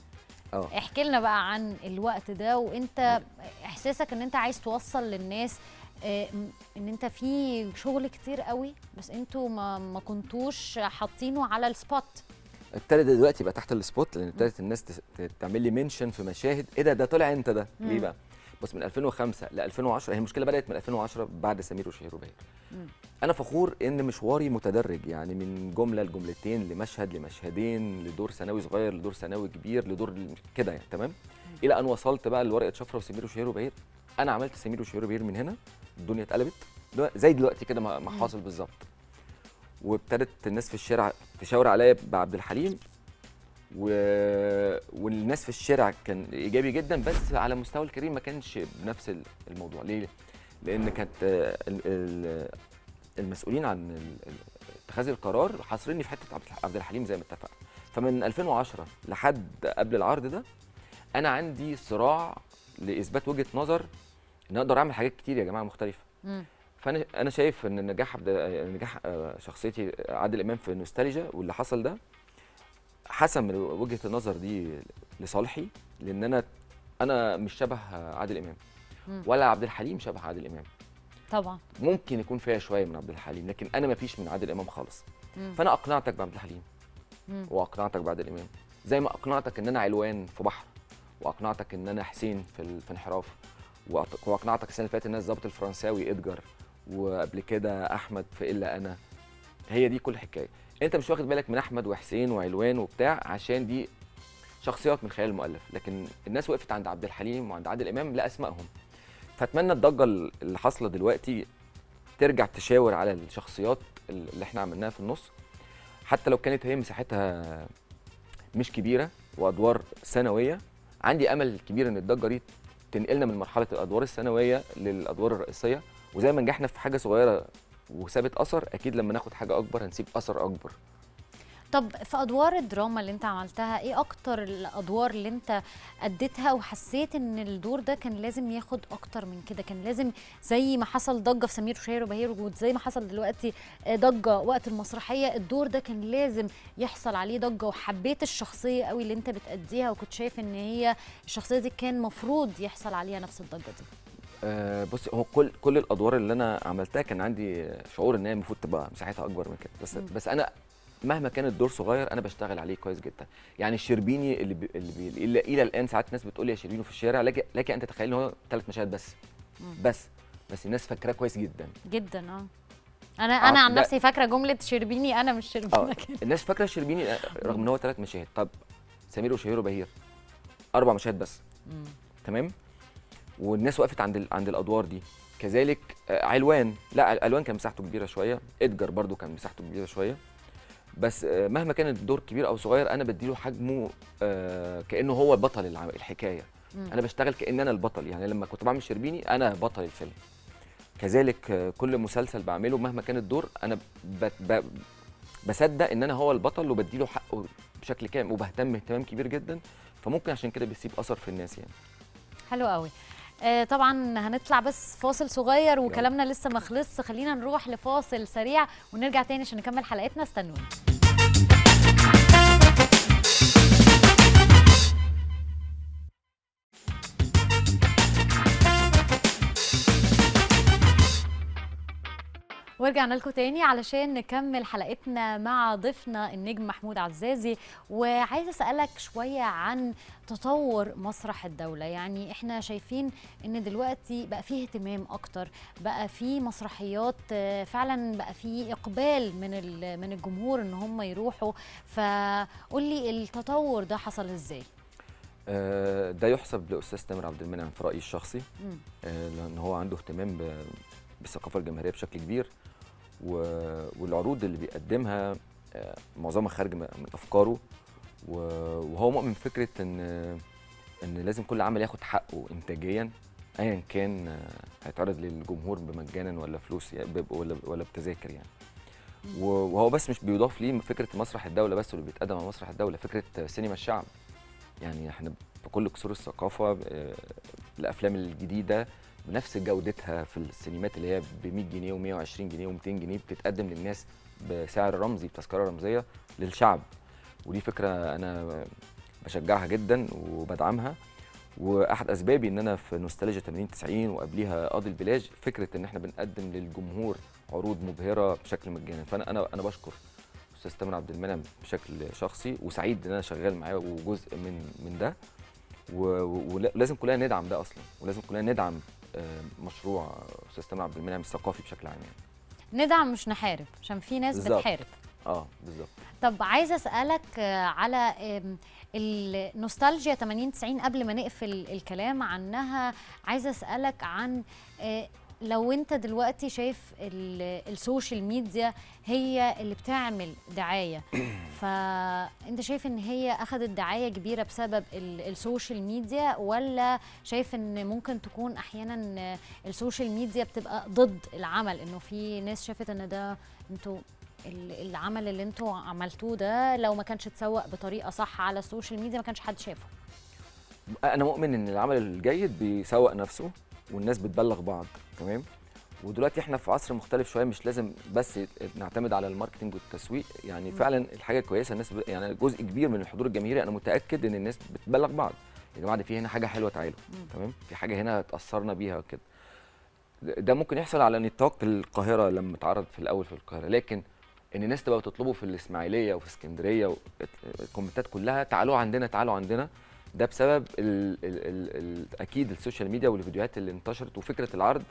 اه احكي لنا بقى عن الوقت ده وانت احساسك ان انت عايز توصل للناس آه، م- ان انت في شغل كتير قوي بس انتوا ما, ما كنتوش حاطينه على السبوت ابتدى دلوقتي يبقى تحت السبوت لان ابتدت الناس تس- ت- تعمل لي منشن في مشاهد ايه ده ده طلع انت ده ليه مم. بقى بص من 2005 ل 2010 هي المشكله بدات من 2010 بعد سمير وشهير وبهير مم. انا فخور ان مشواري متدرج يعني من جمله لجملتين لمشهد لمشهدين لدور ثانوي صغير لدور ثانوي كبير لدور ل- كده يعني تمام الى ان وصلت بقى لورقه شفره وسمير وشهير وبهير انا عملت سمير وشهير وبهير من هنا الدنيا اتقلبت دلوقتي- زي دلوقتي كده ما ما مم. حاصل بالظبط وابتدت الناس في الشارع تشاور عليا بعبد الحليم و... والناس في الشارع كان ايجابي جدا بس على مستوى الكريم ما كانش بنفس ال- الموضوع ليه لان كانت آه، ال- ال- المسؤولين عن ال- ال- اتخاذ القرار حاصريني في حته عبد الح- عبد الحليم زي ما اتفقنا فمن 2010 لحد قبل العرض ده انا عندي صراع لاثبات وجهه نظر ان اقدر اعمل حاجات كتير يا جماعه مختلفه مم. فانا انا شايف ان نجاح عبد نجاح آه، شخصيتي عادل امام في نوستالجيا واللي حصل ده حسم وجهه النظر دي لصالحي لان انا انا مش شبه عادل امام مم. ولا عبد الحليم شبه عادل امام طبعا ممكن يكون فيها شويه من عبد الحليم لكن انا ما فيش من عادل امام خالص مم. فانا اقنعتك بعبد الحليم مم. واقنعتك بعادل امام زي ما اقنعتك ان انا علوان في بحر واقنعتك ان انا حسين في ال- في انحراف وأعت- واقنعتك السنه اللي فاتت ان انا الظابط الفرنساوي ادجار وقبل كده احمد في الا انا هي دي كل الحكايه انت مش واخد بالك من احمد وحسين وعلوان وبتاع عشان دي شخصيات من خيال المؤلف لكن الناس وقفت عند عبد الحليم وعند عادل امام لاسمائهم فاتمنى الضجه اللي حاصله دلوقتي ترجع تشاور على الشخصيات اللي احنا عملناها في النص حتى لو كانت هي مساحتها مش كبيره وادوار ثانويه عندي امل كبير ان الضجه دي تنقلنا من مرحله الادوار الثانويه للادوار الرئيسيه وزي ما نجحنا في حاجه صغيره وسابت اثر اكيد لما ناخد حاجه اكبر هنسيب اثر اكبر طب في ادوار الدراما اللي انت عملتها ايه اكتر الادوار اللي انت اديتها وحسيت ان الدور ده كان لازم ياخد اكتر من كده كان لازم زي ما حصل ضجه في سمير وشهير وبهير وزي ما حصل دلوقتي آه، ضجه وقت المسرحيه الدور ده كان لازم يحصل عليه ضجه وحبيت الشخصيه قوي اللي انت بتأديها وكنت شايف ان هي الشخصيه دي كان مفروض يحصل عليها نفس الضجه دي أه بص هو كل كل الادوار اللي انا عملتها كان عندي شعور ان هي المفروض تبقى مساحتها اكبر من كده بس مم. بس انا مهما كان الدور صغير انا بشتغل عليه كويس جدا يعني الشربيني اللي بي اللي بي الى, إلى الان ساعات الناس بتقول لي يا شربيني في الشارع لكن لكن انت تخيل ان هو ثلاث مشاهد بس مم. بس بس الناس فاكراه كويس جدا جدا اه انا انا عن ده- نفسي فاكره جمله شربيني انا مش اه شربينك الناس فاكره الشربيني آه، رغم ان هو ثلاث مشاهد طب سمير وشهير وبهير اربع مشاهد بس مم. تمام والناس وقفت عند ال- عند الادوار دي كذلك آه، علوان لا علوان كان مساحته كبيره شويه ادجار برضو كان مساحته كبيره شويه بس آه، مهما كان الدور كبير او صغير انا بديله حجمه آه، كانه هو بطل الع- الحكايه مم. انا بشتغل كان انا البطل يعني لما كنت بعمل شربيني انا بطل الفيلم كذلك آه، كل مسلسل بعمله مهما كان الدور انا ب... ب... بصدق ان انا هو البطل وبديله حقه بشكل كامل وبهتم اهتمام كبير جدا فممكن عشان كده بيسيب اثر في الناس يعني حلو قوي آه طبعا هنطلع بس فاصل صغير وكلامنا لسه ما خلصش خلينا نروح لفاصل سريع ونرجع تاني عشان نكمل حلقتنا استنونا ورجعنا لكم تاني علشان نكمل حلقتنا مع ضيفنا النجم محمود عزازي وعايزه اسالك شويه عن تطور مسرح الدوله يعني احنا شايفين ان دلوقتي بقى فيه اهتمام اكتر بقى فيه مسرحيات آه، فعلا بقى فيه اقبال من ال- من الجمهور ان هم يروحوا فقول لي التطور ده حصل ازاي آه، ده يحسب لاستاذ تامر عبد المنعم في رايي الشخصي مم. آه، لان هو عنده اهتمام ب- بالثقافه الجماهيريه بشكل كبير و- والعروض اللي بيقدمها آه، معظمها خارج م- من افكاره و- وهو مؤمن بفكره ان ان لازم كل عمل ياخد حقه انتاجيا ايا كان آه، هيتعرض للجمهور بمجانا ولا فلوس يعني ب- ولا ولا بتذاكر يعني و- وهو بس مش بيضاف ليه فكره مسرح الدوله بس اللي بيتقدم على مسرح الدوله فكره سينما الشعب يعني احنا بكل كسور الثقافه آه، الافلام الجديده بنفس جودتها في السينمات اللي هي ب 100 جنيه و120 جنيه و200 جنيه بتتقدم للناس بسعر رمزي بتذكره رمزيه للشعب ودي فكره انا بشجعها جدا وبدعمها واحد اسبابي ان انا في نوستالجيا 80 90 وقبليها قاضي البلاج فكره ان احنا بنقدم للجمهور عروض مبهره بشكل مجاني فانا انا انا بشكر استاذ تامر عبد المنعم بشكل شخصي وسعيد ان انا شغال معاه وجزء من من ده و- و- ولازم كلنا ندعم ده اصلا ولازم كلنا ندعم آه، مشروع استاذ تامر عبد المنعم الثقافي بشكل عام يعني ندعم مش نحارب عشان في ناس بالظبط. بتحارب اه بالظبط طب عايزه اسالك آه، على آم، النوستالجيا 80 90 قبل ما نقفل الكلام عنها عايزه اسالك عن آه، لو انت دلوقتي شايف ال- السوشيال ميديا هي اللي بتعمل دعايه فانت شايف ان هي اخذت دعايه كبيره بسبب ال- السوشيال ميديا ولا شايف ان ممكن تكون احيانا آه، السوشيال ميديا بتبقى ضد العمل انه في ناس شافت ان ده انتوا ال- العمل اللي انتوا عملتوه ده لو ما كانش اتسوق بطريقه صح على السوشيال ميديا ما كانش حد شافه انا مؤمن ان العمل الجيد بيسوق نفسه والناس بتبلغ بعض تمام ودلوقتي احنا في عصر مختلف شويه مش لازم بس يت- نعتمد على الماركتنج والتسويق يعني مم. فعلا الحاجه كويسه الناس ب... يعني جزء كبير من الحضور الجماهيري انا متاكد ان الناس بتبلغ بعض يا جماعه ده في هنا حاجه حلوه تعالوا مم. تمام في حاجه هنا اتاثرنا بيها وكده ده ده ممكن يحصل على نطاق القاهره لما اتعرض في الاول في القاهره لكن ان الناس تبقى بتطلبه في الاسماعيليه وفي اسكندريه و- الكومنتات كلها تعالوا عندنا تعالوا عندنا ده بسبب ال ال ال ال اكيد السوشيال ميديا والفيديوهات اللي انتشرت وفكره العرض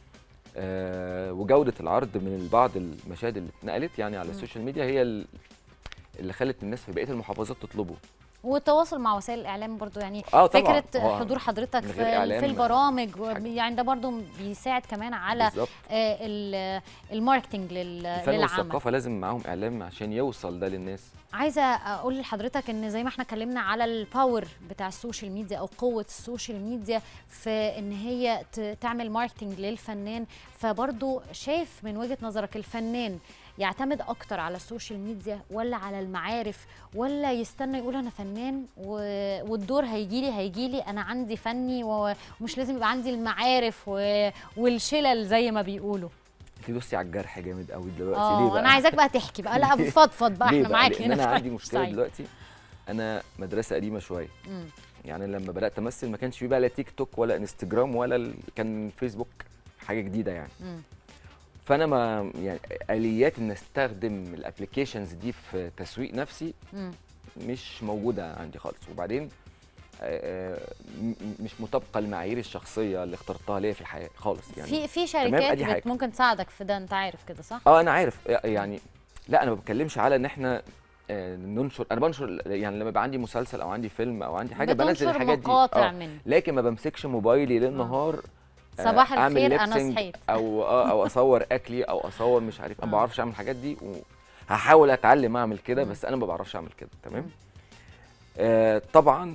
آه وجوده العرض من بعض المشاهد اللي اتنقلت يعني على مم. السوشيال ميديا هي ال- اللي خلت الناس في بقيه المحافظات تطلبه والتواصل مع وسائل الاعلام برضو يعني اه طبعا فكره هو حضور حضرتك من في, غير إعلام في البرامج حاجة. يعني ده برضو بيساعد كمان على بالظبط آه، ال- الماركتينج لل- الفن للعمل والثقافه لازم معاهم اعلام عشان يوصل ده للناس عايزه اقول لحضرتك ان زي ما احنا اتكلمنا على الباور بتاع السوشيال ميديا او قوه السوشيال ميديا في ان هي ت- تعمل ماركتنج للفنان فبرضو شايف من وجهه نظرك الفنان يعتمد اكتر على السوشيال ميديا ولا على المعارف ولا يستنى يقول انا فنان و- والدور هيجي لي هيجي لي انا عندي فني و- ومش لازم يبقى عندي المعارف و- والشلل زي ما بيقولوا انت دوستي على الجرح جامد قوي دلوقتي ليه اه بقى انا عايزاك بقى تحكي بقى لا فضفض بقى ليه احنا بقى؟ معاك لان هنا انا في عندي رأي مشكله سعيد. دلوقتي انا مدرسه قديمه شويه مم. يعني لما بدات امثل ما كانش في بقى لا تيك توك ولا انستجرام ولا ال... كان فيسبوك حاجه جديده يعني مم. فانا ما يعني اليات ان استخدم الابلكيشنز دي في تسويق نفسي مم. مش موجوده عندي خالص وبعدين آه، م- مش مطابقه لمعايير الشخصيه اللي اخترتها ليا في الحياه خالص يعني في في تمام، شركات أدي بت حاجة. ممكن تساعدك في ده انت عارف كده صح؟ اه انا عارف يعني لا انا ما بتكلمش على ان احنا آه، ننشر انا بنشر يعني لما يبقى عندي مسلسل او عندي فيلم او عندي حاجه بنزل بتنشر الحاجات دي مقاطع آه. منه لكن ما بمسكش موبايلي ليل نهار آه، صباح أعمل الخير انا lip sync صحيت او آه او اصور اكلي او اصور مش عارف انا آه. ما بعرفش اعمل الحاجات دي وهحاول اتعلم اعمل كده مم. بس انا ما بعرفش اعمل كده تمام مم. آه طبعا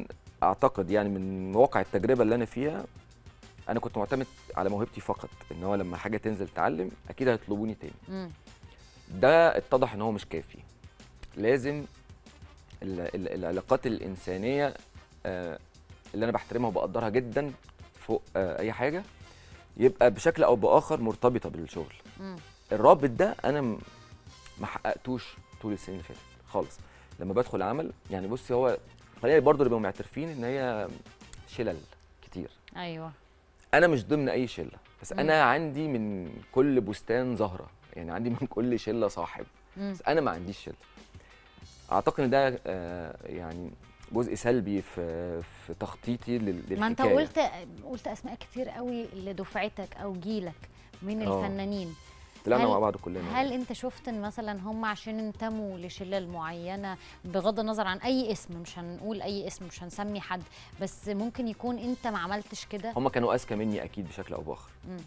اعتقد يعني من واقع التجربه اللي انا فيها انا كنت معتمد على موهبتي فقط ان هو لما حاجه تنزل تعلم اكيد هيطلبوني تاني مم. ده اتضح ان هو مش كافي لازم ال- ال- العلاقات الانسانيه آه، اللي انا بحترمها وبقدرها جدا فوق آه، اي حاجه يبقى بشكل او باخر مرتبطه بالشغل مم. الرابط ده انا م- ما حققتوش طول السنين اللي فاتت خالص لما بدخل عمل يعني بصي هو خلينا برضه نبقى معترفين ان هي شلل كتير ايوه انا مش ضمن اي شله بس مم. انا عندي من كل بستان زهره يعني عندي من كل شله صاحب مم. بس انا ما عنديش شله اعتقد ان ده آه، يعني جزء سلبي في في تخطيطي لل- للحكايه ما انت قلت قلت اسماء كتير قوي لدفعتك او جيلك من آه. الفنانين طلعنا هل- مع بعض كلنا هل انت شفت ان مثلا هم عشان انتموا لشلل معينه بغض النظر عن اي اسم مش هنقول اي اسم مش هنسمي حد بس ممكن يكون انت ما عملتش كده هم كانوا اذكى مني اكيد بشكل او باخر مم.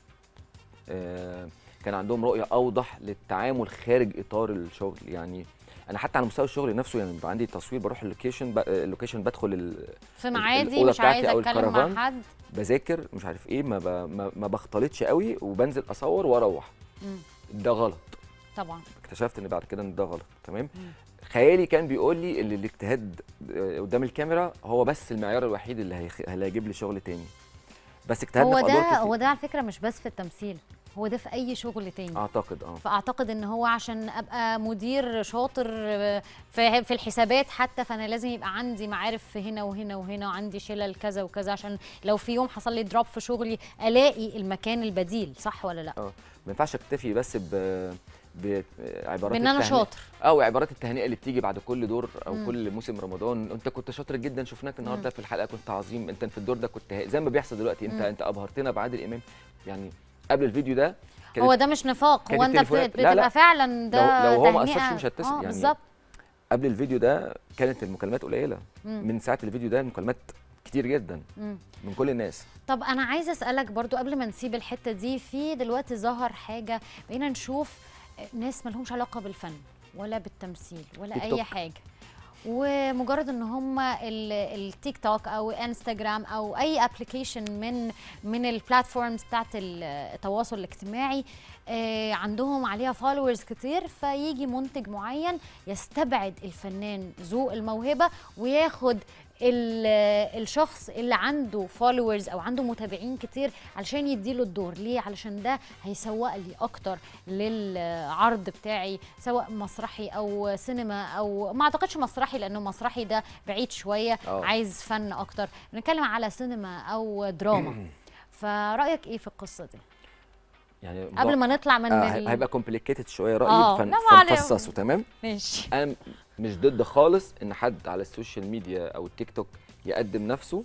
آه، كان عندهم رؤيه اوضح للتعامل خارج اطار الشغل يعني انا حتى على مستوى الشغل نفسه يعني بيبقى عندي تصوير بروح اللوكيشن ب- اللوكيشن بدخل ال- في معادي الأوضة مش عايزه بتاعتي أو اتكلم مع الكرفان. حد بذاكر مش عارف ايه ما, ب... ما, ما بختلطش قوي وبنزل اصور واروح مم. ده غلط طبعا اكتشفت ان بعد كده ان ده غلط تمام مم. خيالي كان بيقول لي ان الاجتهاد آه، قدام الكاميرا هو بس المعيار الوحيد اللي هيخ... اللي هيجيب لي شغل تاني بس اجتهادنا هو في أدوار ده كتير. هو ده على فكره مش بس في التمثيل هو ده في اي شغل تاني اعتقد اه فاعتقد ان هو عشان ابقى مدير شاطر في في الحسابات حتى فانا لازم يبقى عندي معارف في هنا وهنا وهنا وعندي شلل كذا وكذا عشان لو في يوم حصل لي دروب في شغلي الاقي المكان البديل صح ولا لا اه ما ينفعش اكتفي بس ب بعبارات بان انا التهنئة. شاطر او عبارات التهنئه اللي بتيجي بعد كل دور او مم. كل موسم رمضان انت كنت شاطر جدا شفناك النهارده مم. في الحلقه كنت عظيم انت في الدور ده كنت ها- زي ما بيحصل دلوقتي انت مم. انت ابهرتنا بعادل امام يعني قبل الفيديو ده كانت هو ده مش نفاق كانت هو انت التليفونات- بت- لا، لا. بتبقى فعلا ده لو- لو هو ما تهنئة. أثرش مش هتصل اه يعني. بالظبط قبل الفيديو ده كانت المكالمات قليله مم. من ساعه الفيديو ده المكالمات كتير جدا مم. من كل الناس طب انا عايزه اسالك برضو قبل ما نسيب الحته دي في دلوقتي ظهر حاجه بقينا نشوف ناس ما لهمش علاقه بالفن ولا بالتمثيل ولا تيك اي توك. حاجه ومجرد ان هم ال- التيك توك او انستغرام او اي ابلكيشن من من البلاتفورمز بتاعت التواصل الاجتماعي آه، عندهم عليها فولورز كتير فيجي منتج معين يستبعد الفنان ذو الموهبه وياخد ال- الشخص اللي عنده فولورز او عنده متابعين كتير علشان يديله الدور ليه علشان ده هيسوق لي اكتر للعرض بتاعي سواء مسرحي او سينما او ما اعتقدش مسرحي لانه مسرحي ده بعيد شويه أه. عايز فن اكتر بنتكلم على سينما او دراما فرايك ايه في القصه دي يعني قبل ما نطلع من آه ال- هيبقى كومبليكيتد شويه رايي آه، فن... لا، ما عليه. فنفصصه تمام ماشي انا مش ضد خالص ان حد على السوشيال ميديا او التيك توك يقدم نفسه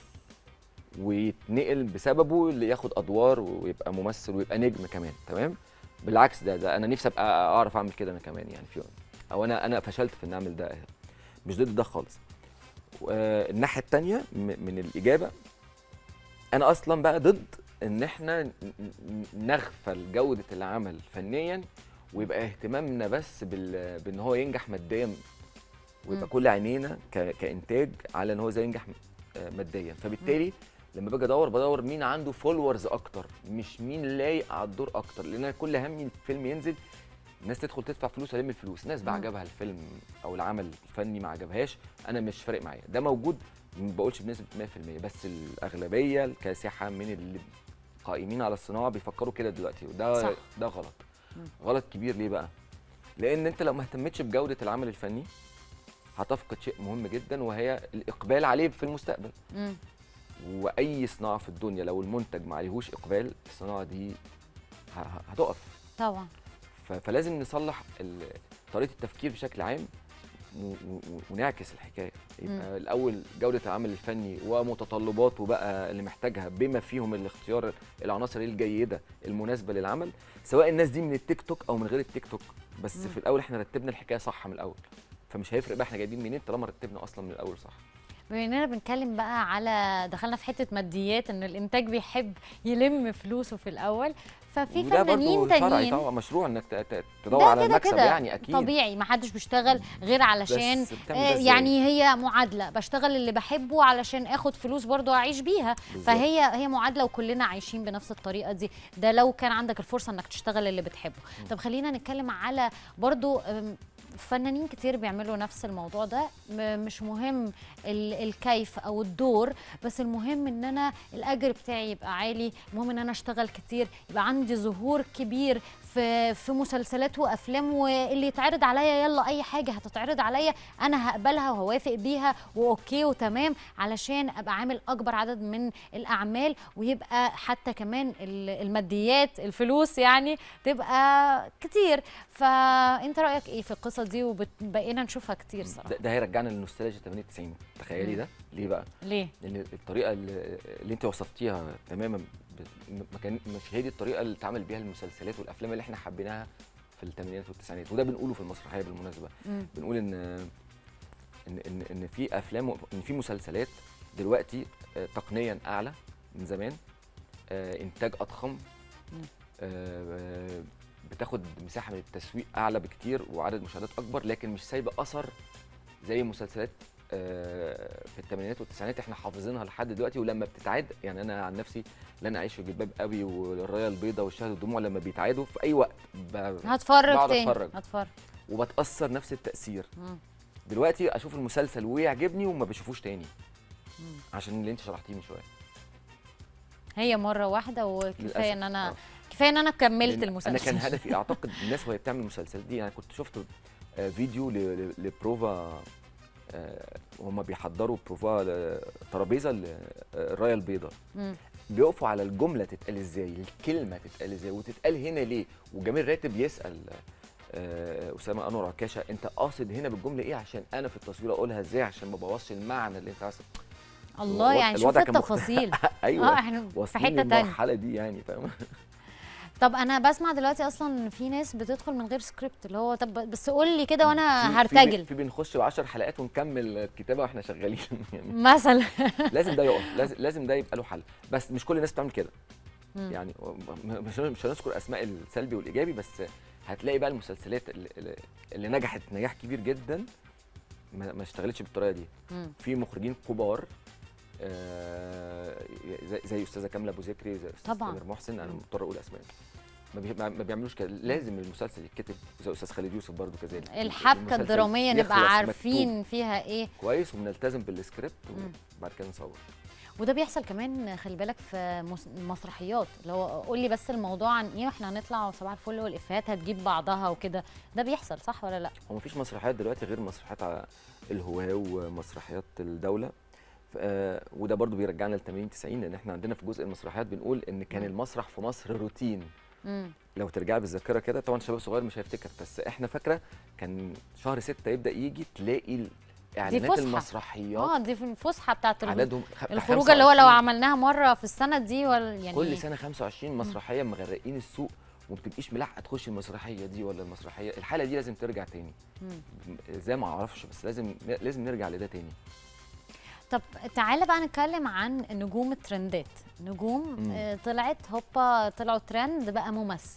ويتنقل بسببه اللي ياخد ادوار ويبقى ممثل ويبقى نجم كمان تمام بالعكس ده ده انا نفسي ابقى اعرف اعمل كده انا كمان يعني في يوم او انا انا فشلت في ان اعمل ده مش ضد ده خالص آه، الناحيه الثانيه من الاجابه انا اصلا بقى ضد ان احنا ن- ن- نغفل جوده العمل فنيا ويبقى اهتمامنا بس بال... بان هو ينجح ماديا ويبقى مم. كل عينينا ك... كانتاج على ان هو ازاي ينجح آه، ماديا فبالتالي لما باجي ادور بدور مين عنده فولورز اكتر مش مين لايق على الدور اكتر لان انا كل همي الفيلم ينزل الناس تدخل تدفع فلوس الم الفلوس ناس بقى مم. عجبها الفيلم او العمل الفني ما عجبهاش انا مش فارق معايا ده موجود ما بقولش بنسبه 100% بس الاغلبيه الكاسحه من اللي قائمين على الصناعه بيفكروا كده دلوقتي وده صح. ده غلط مم. غلط كبير ليه بقى لان انت لو ما اهتمتش بجوده العمل الفني هتفقد شيء مهم جدا وهي الاقبال عليه في المستقبل مم. واي صناعه في الدنيا لو المنتج ما عليهوش اقبال الصناعه دي ه- ه- هتقف طبعا ف- فلازم نصلح ال- طريقه التفكير بشكل عام و- و- و- ونعكس الحكايه يبقى الاول جوده العمل الفني ومتطلباته بقى اللي محتاجها بما فيهم الاختيار العناصر الجيده المناسبه للعمل سواء الناس دي من التيك توك او من غير التيك توك بس مم. في الاول احنا رتبنا الحكايه صح من الاول فمش هيفرق بقى احنا جايبين منين طالما رتبنا اصلا من الاول صح بما اننا بنتكلم بقى على دخلنا في حته ماديات ان الانتاج بيحب يلم فلوسه في الاول ففي وده فنانين برضه شرعي تانيين طبعا مشروع انك ت- ت- تدور ده على كده المكسب كده يعني اكيد طبيعي ما حدش بيشتغل غير علشان بس بتعمل آه، ده إزاي؟ يعني هي معادله بشتغل اللي بحبه علشان اخد فلوس برضو اعيش بيها بالظبط. فهي هي معادله وكلنا عايشين بنفس الطريقه دي ده لو كان عندك الفرصه انك تشتغل اللي بتحبه طب خلينا نتكلم على برضو أم، فنانين كتير بيعملوا نفس الموضوع ده م- مش مهم ال- الكيف او الدور بس المهم ان انا الاجر بتاعي يبقى عالي المهم ان انا اشتغل كتير يبقى عندي ظهور كبير في في مسلسلات وافلام واللي يتعرض عليا يلا اي حاجه هتتعرض عليا انا هقبلها وهوافق بيها واوكي وتمام علشان ابقى عامل اكبر عدد من الاعمال ويبقى حتى كمان ال- الماديات الفلوس يعني تبقى كتير فانت رايك ايه في القصه دي وبقينا نشوفها كتير صراحه ده, ده هيرجعنا للنوستالجيا 80 90 تخيلي مم. ده ليه بقى؟ ليه لان الطريقه اللي, اللي انت وصفتيها تماما ب- ما كان مش هي دي الطريقه اللي اتعمل بيها المسلسلات والافلام اللي احنا حبيناها في الثمانينات والتسعينات وده بنقوله في المسرحيه بالمناسبه مم. بنقول ان ان ان, إن في افلام و- ان في مسلسلات دلوقتي آه، تقنيا اعلى من زمان آه، انتاج اضخم مم. آه، بتاخد مساحه من التسويق اعلى بكتير وعدد مشاهدات اكبر لكن مش سايبه اثر زي مسلسلات آه، في الثمانينات والتسعينات احنا حافظينها لحد دلوقتي ولما بتتعاد يعني انا عن نفسي لن اعيش في جلباب ابي والرايه البيضاء والشهد والدموع لما بيتعادوا في اي وقت ب- هتفرج بقعد تاني أتفرج. هتفرج وبتاثر نفس التاثير مم. دلوقتي اشوف المسلسل ويعجبني وما بشوفوش تاني مم. عشان اللي انت شرحتيه من شويه هي مره واحده للأسف. وكفايه ان انا آه. كفايه ان انا كملت لأن المسلسل انا كان هدفي اعتقد الناس وهي بتعمل المسلسلات دي يعني كنت شفت آه، فيديو ل- ل- لبروفا آه، وهم بيحضروا بروفا ل- ترابيزه للرايه البيضاء مم. بيقفوا على الجمله تتقال ازاي الكلمه تتقال ازاي وتتقال هنا ليه وجميل راتب يسال آه، اسامه انور عكاشه انت قاصد هنا بالجمله ايه عشان انا في التصوير اقولها ازاي عشان ما بوظش المعنى اللي انت عايز الله الوضع- يعني شوف الوضع كان مخ- التفاصيل ايوه اه احنا في واصلين حته تانية للمرحله دي يعني فاهم طب انا بسمع دلوقتي اصلا ان في ناس بتدخل من غير سكريبت اللي هو طب بس قول لي كده في- وانا في- هرتجل في بنخش ب 10 حلقات ونكمل الكتابه واحنا شغالين يعني مثلا لازم ده يقف لازم لازم ده يبقى له حل بس مش كل الناس بتعمل كده مم. يعني م- مش مش هنذكر اسماء السلبي والايجابي بس هتلاقي بقى المسلسلات اللي, اللي- اللي نجحت نجاح كبير جدا ما ما اشتغلتش بالطريقه دي مم. في مخرجين كبار آه، زي, زي استاذه كامله ابو ذكري زي استاذ طبعاً. تامر محسن انا مم. مضطر اقول اسماء ما, بي... ما ما بيعملوش كده لازم المسلسل يتكتب زي استاذ خالد يوسف برضو كذلك الحبكه المسلسل الدراميه يخلص نبقى مكتوب عارفين فيها ايه كويس وبنلتزم بالسكريبت مم. وبعد كده نصور وده بيحصل كمان خلي بالك في مس- مسرحيات اللي هو قول لي بس الموضوع عن ايه واحنا هنطلع صباح الفل والافيهات هتجيب بعضها وكده ده بيحصل صح ولا لا هو مفيش مسرحيات دلوقتي غير مسرحيات ع- الهواة ومسرحيات الدولة ف- آه، وده برضو بيرجعنا ل 80 90 لان احنا عندنا في جزء المسرحيات بنقول ان كان مم. المسرح في مصر روتين مم. لو ترجعي بالذاكره كده طبعا شباب صغير مش هيفتكر بس احنا فاكره كان شهر ستة يبدا يجي تلاقي ال- اعلانات فسحة. المسرحيات اه دي في الفسحه بتاعت الخ- عددهم خ- الخروجه اللي هو لو 25. عملناها مره في السنه دي ولا يعني كل سنه 25 مسرحيه مغرقين السوق وما بتبقيش ملاحقه تخشي المسرحيه دي ولا المسرحيه الحاله دي لازم ترجع تاني مم. ازاي ما اعرفش بس لازم لازم نرجع لده تاني طب تعالى بقى نتكلم عن نجوم الترندات نجوم مم. آه، طلعت هوبا طلعوا ترند بقى ممثل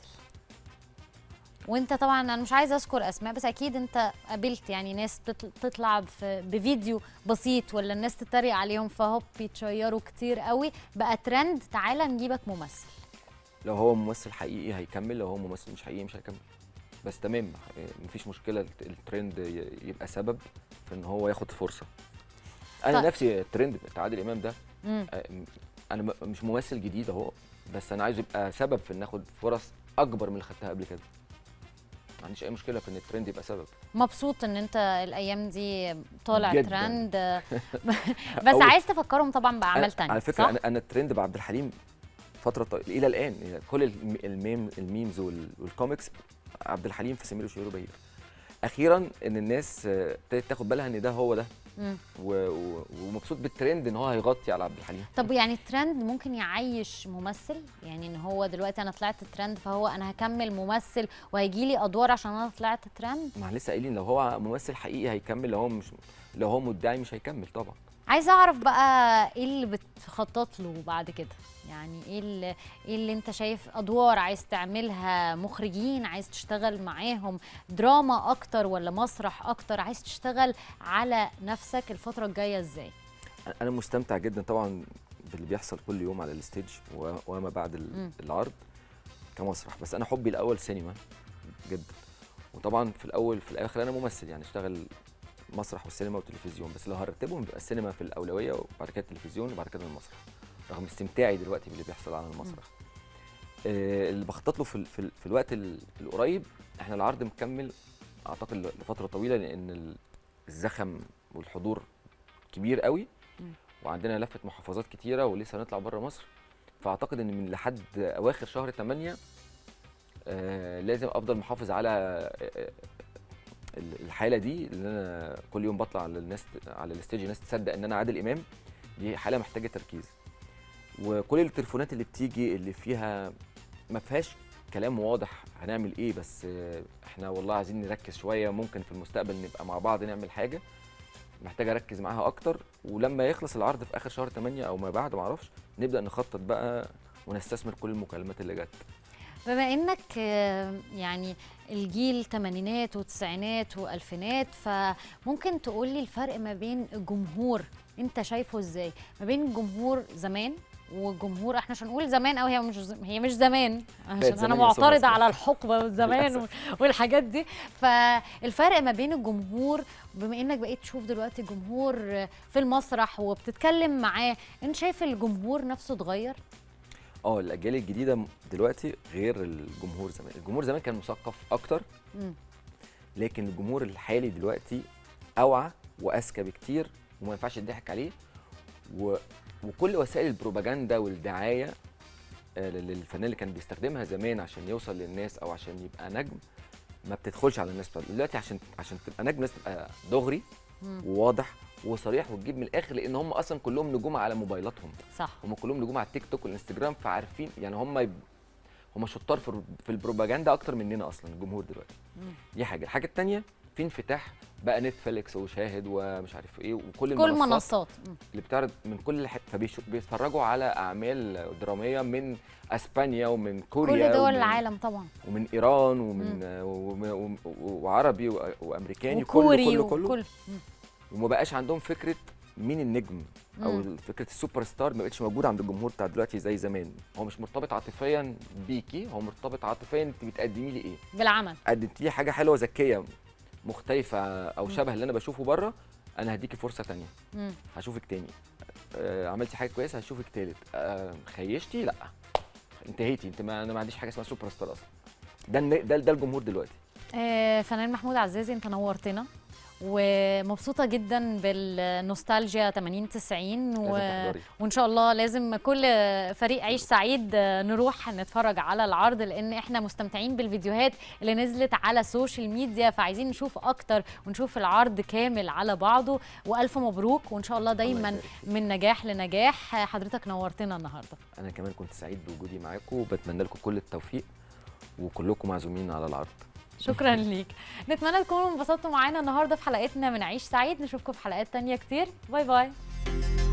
وانت طبعا انا مش عايزه اذكر اسماء بس اكيد انت قابلت يعني ناس تطل- تطلع في بفيديو بسيط ولا الناس تتريق عليهم فهوب يتشيروا كتير قوي بقى ترند تعالى نجيبك ممثل لو هو ممثل حقيقي هيكمل لو هو ممثل مش حقيقي مش هيكمل بس تمام مفيش مشكله الت- الترند ي- يبقى سبب في ان هو ياخد فرصه انا طيب. نفسي الترند بتاع عادل امام ده مم. آه، م- انا م- مش ممثل جديد اهو بس انا عايزه يبقى سبب في ان اخد فرص اكبر من اللي خدتها قبل كده ما عنديش اي مشكله في ان الترند يبقى سبب مبسوط ان انت الايام دي طالع جداً. ترند بس أول- عايز تفكرهم طبعا باعمال أنا- تانية على فكره صح؟ انا انا الترند بعبد الحليم فتره طويله الى الان يعني كل الم- الميم الميمز وال- والكوميكس عبد الحليم في سمير وشهير وبهير اخيرا ان الناس آه، ابتدت تاخد بالها ان ده هو ده مم. و- و- ومبسوط بالترند ان هو هيغطي على عبد الحليم طب يعني الترند ممكن يعيش ممثل يعني ان هو دلوقتي انا طلعت ترند فهو انا هكمل ممثل وهيجي لي ادوار عشان انا طلعت ترند ما لسه قايلين لو هو ممثل حقيقي هيكمل لو هو مش لو هو مدعي مش هيكمل طبعا عايزه اعرف بقى ايه اللي بتخطط له بعد كده يعني ايه اللي, إيه اللي انت شايف ادوار عايز تعملها مخرجين عايز تشتغل معاهم دراما اكتر ولا مسرح اكتر عايز تشتغل على نفسك الفتره الجايه ازاي انا مستمتع جدا طبعا باللي بيحصل كل يوم على الستيج و- وما بعد ال- مم. العرض كمسرح بس انا حبي الاول سينما جدا وطبعا في الاول في الاخر انا ممثل يعني اشتغل مسرح والسينما والتلفزيون بس لو هرتبهم بيبقى السينما في الاولويه وبعد كده التلفزيون وبعد كده المسرح رغم استمتاعي دلوقتي باللي بيحصل على المسرح آه اللي بخطط له في, ال- في, ال- في الوقت ال- القريب احنا العرض مكمل اعتقد ل- لفتره طويله لان ال- الزخم والحضور كبير قوي مم. وعندنا لفه محافظات كتيره ولسه هنطلع بره مصر فاعتقد ان من لحد اواخر شهر 8 آه لازم افضل محافظ على آه، ال- الحاله دي اللي انا كل يوم بطلع على الناس على الستيج الناس تصدق ان انا عادل امام دي حاله محتاجه تركيز وكل التليفونات اللي بتيجي اللي فيها ما فيهاش كلام واضح هنعمل ايه بس آه، احنا والله عايزين نركز شويه ممكن في المستقبل نبقى مع بعض نعمل حاجه محتاج اركز معاها اكتر ولما يخلص العرض في اخر شهر 8 او ما بعد ما اعرفش نبدا نخطط بقى ونستثمر كل المكالمات اللي جت بما انك آه، يعني الجيل تمانينات وتسعينات والفينات فممكن تقولي الفرق ما بين الجمهور انت شايفه ازاي ما بين الجمهور زمان والجمهور احنا مش هنقول زمان او هي مش ز- هي مش زمان عشان انا زمان يا معترضه سوبر على الحقبه والزمان و- للأسف. والحاجات دي فالفرق ما بين الجمهور بما انك بقيت تشوف دلوقتي جمهور في المسرح وبتتكلم معاه انت شايف الجمهور نفسه اتغير اه الاجيال الجديده م- دلوقتي غير الجمهور زمان الجمهور زمان كان مثقف اكتر مم. لكن الجمهور الحالي دلوقتي اوعى واذكى بكتير وما ينفعش يضحك عليه و... وكل وسائل البروباجندا والدعايه آه، لل- للفنان اللي كان بيستخدمها زمان عشان يوصل للناس او عشان يبقى نجم ما بتدخلش على الناس بتاعت- دلوقتي عشان عشان تبقى نجم لازم تبقى دغري مم. وواضح وصريح وتجيب من الاخر لان هم اصلا كلهم نجوم على موبايلاتهم صح هم كلهم نجوم على التيك توك والانستجرام فعارفين يعني هم يب... هم شطار في, في البروباجندا اكتر مننا اصلا الجمهور دلوقتي مم. دي حاجه الحاجه الثانيه في انفتاح بقى نتفليكس وشاهد ومش عارف ايه وكل كل المنصات منصات مم. اللي بتعرض من كل حته فبيتفرجوا على اعمال دراميه من اسبانيا ومن كوريا كل دول ومن العالم طبعا ومن ايران ومن وم- وم- وعربي و- وامريكاني وكوري كله كله كله وكل مم. وما بقاش عندهم فكره مين النجم او مم. فكره السوبر ستار ما بقتش موجوده عند الجمهور بتاع دلوقتي زي زمان هو مش مرتبط عاطفيا بيكي هو مرتبط عاطفيا انت بتقدمي لي ايه بالعمل قدمتي لي حاجه حلوه ذكيه مختلفه او شبه اللي انا بشوفه بره انا هديكي فرصه تانية مم. هشوفك تاني آه عملتي حاجه كويسه هشوفك تالت آه خيشتي لا انتهيتي انت ما انا ما عنديش حاجه اسمها سوبر ستار اصلا ده الن- ده ده الجمهور دلوقتي آه فنان محمود عزازي انت نورتنا ومبسوطه جدا بالنوستالجيا 80 90 و... لازم تحضري وان شاء الله لازم كل فريق عيش سعيد آه، نروح نتفرج على العرض لان احنا مستمتعين بالفيديوهات اللي نزلت على السوشيال ميديا فعايزين نشوف اكتر ونشوف العرض كامل على بعضه والف مبروك وان شاء الله دايما يبارك فيك. من نجاح لنجاح آه، حضرتك نورتنا النهارده انا كمان كنت سعيد بوجودي معاكم وبتمنى لكم كل التوفيق وكلكم معزومين على العرض شكرا ليك نتمنى تكونوا انبسطتوا معانا النهارده في حلقتنا من عيش سعيد نشوفكم في حلقات تانية كتير باي باي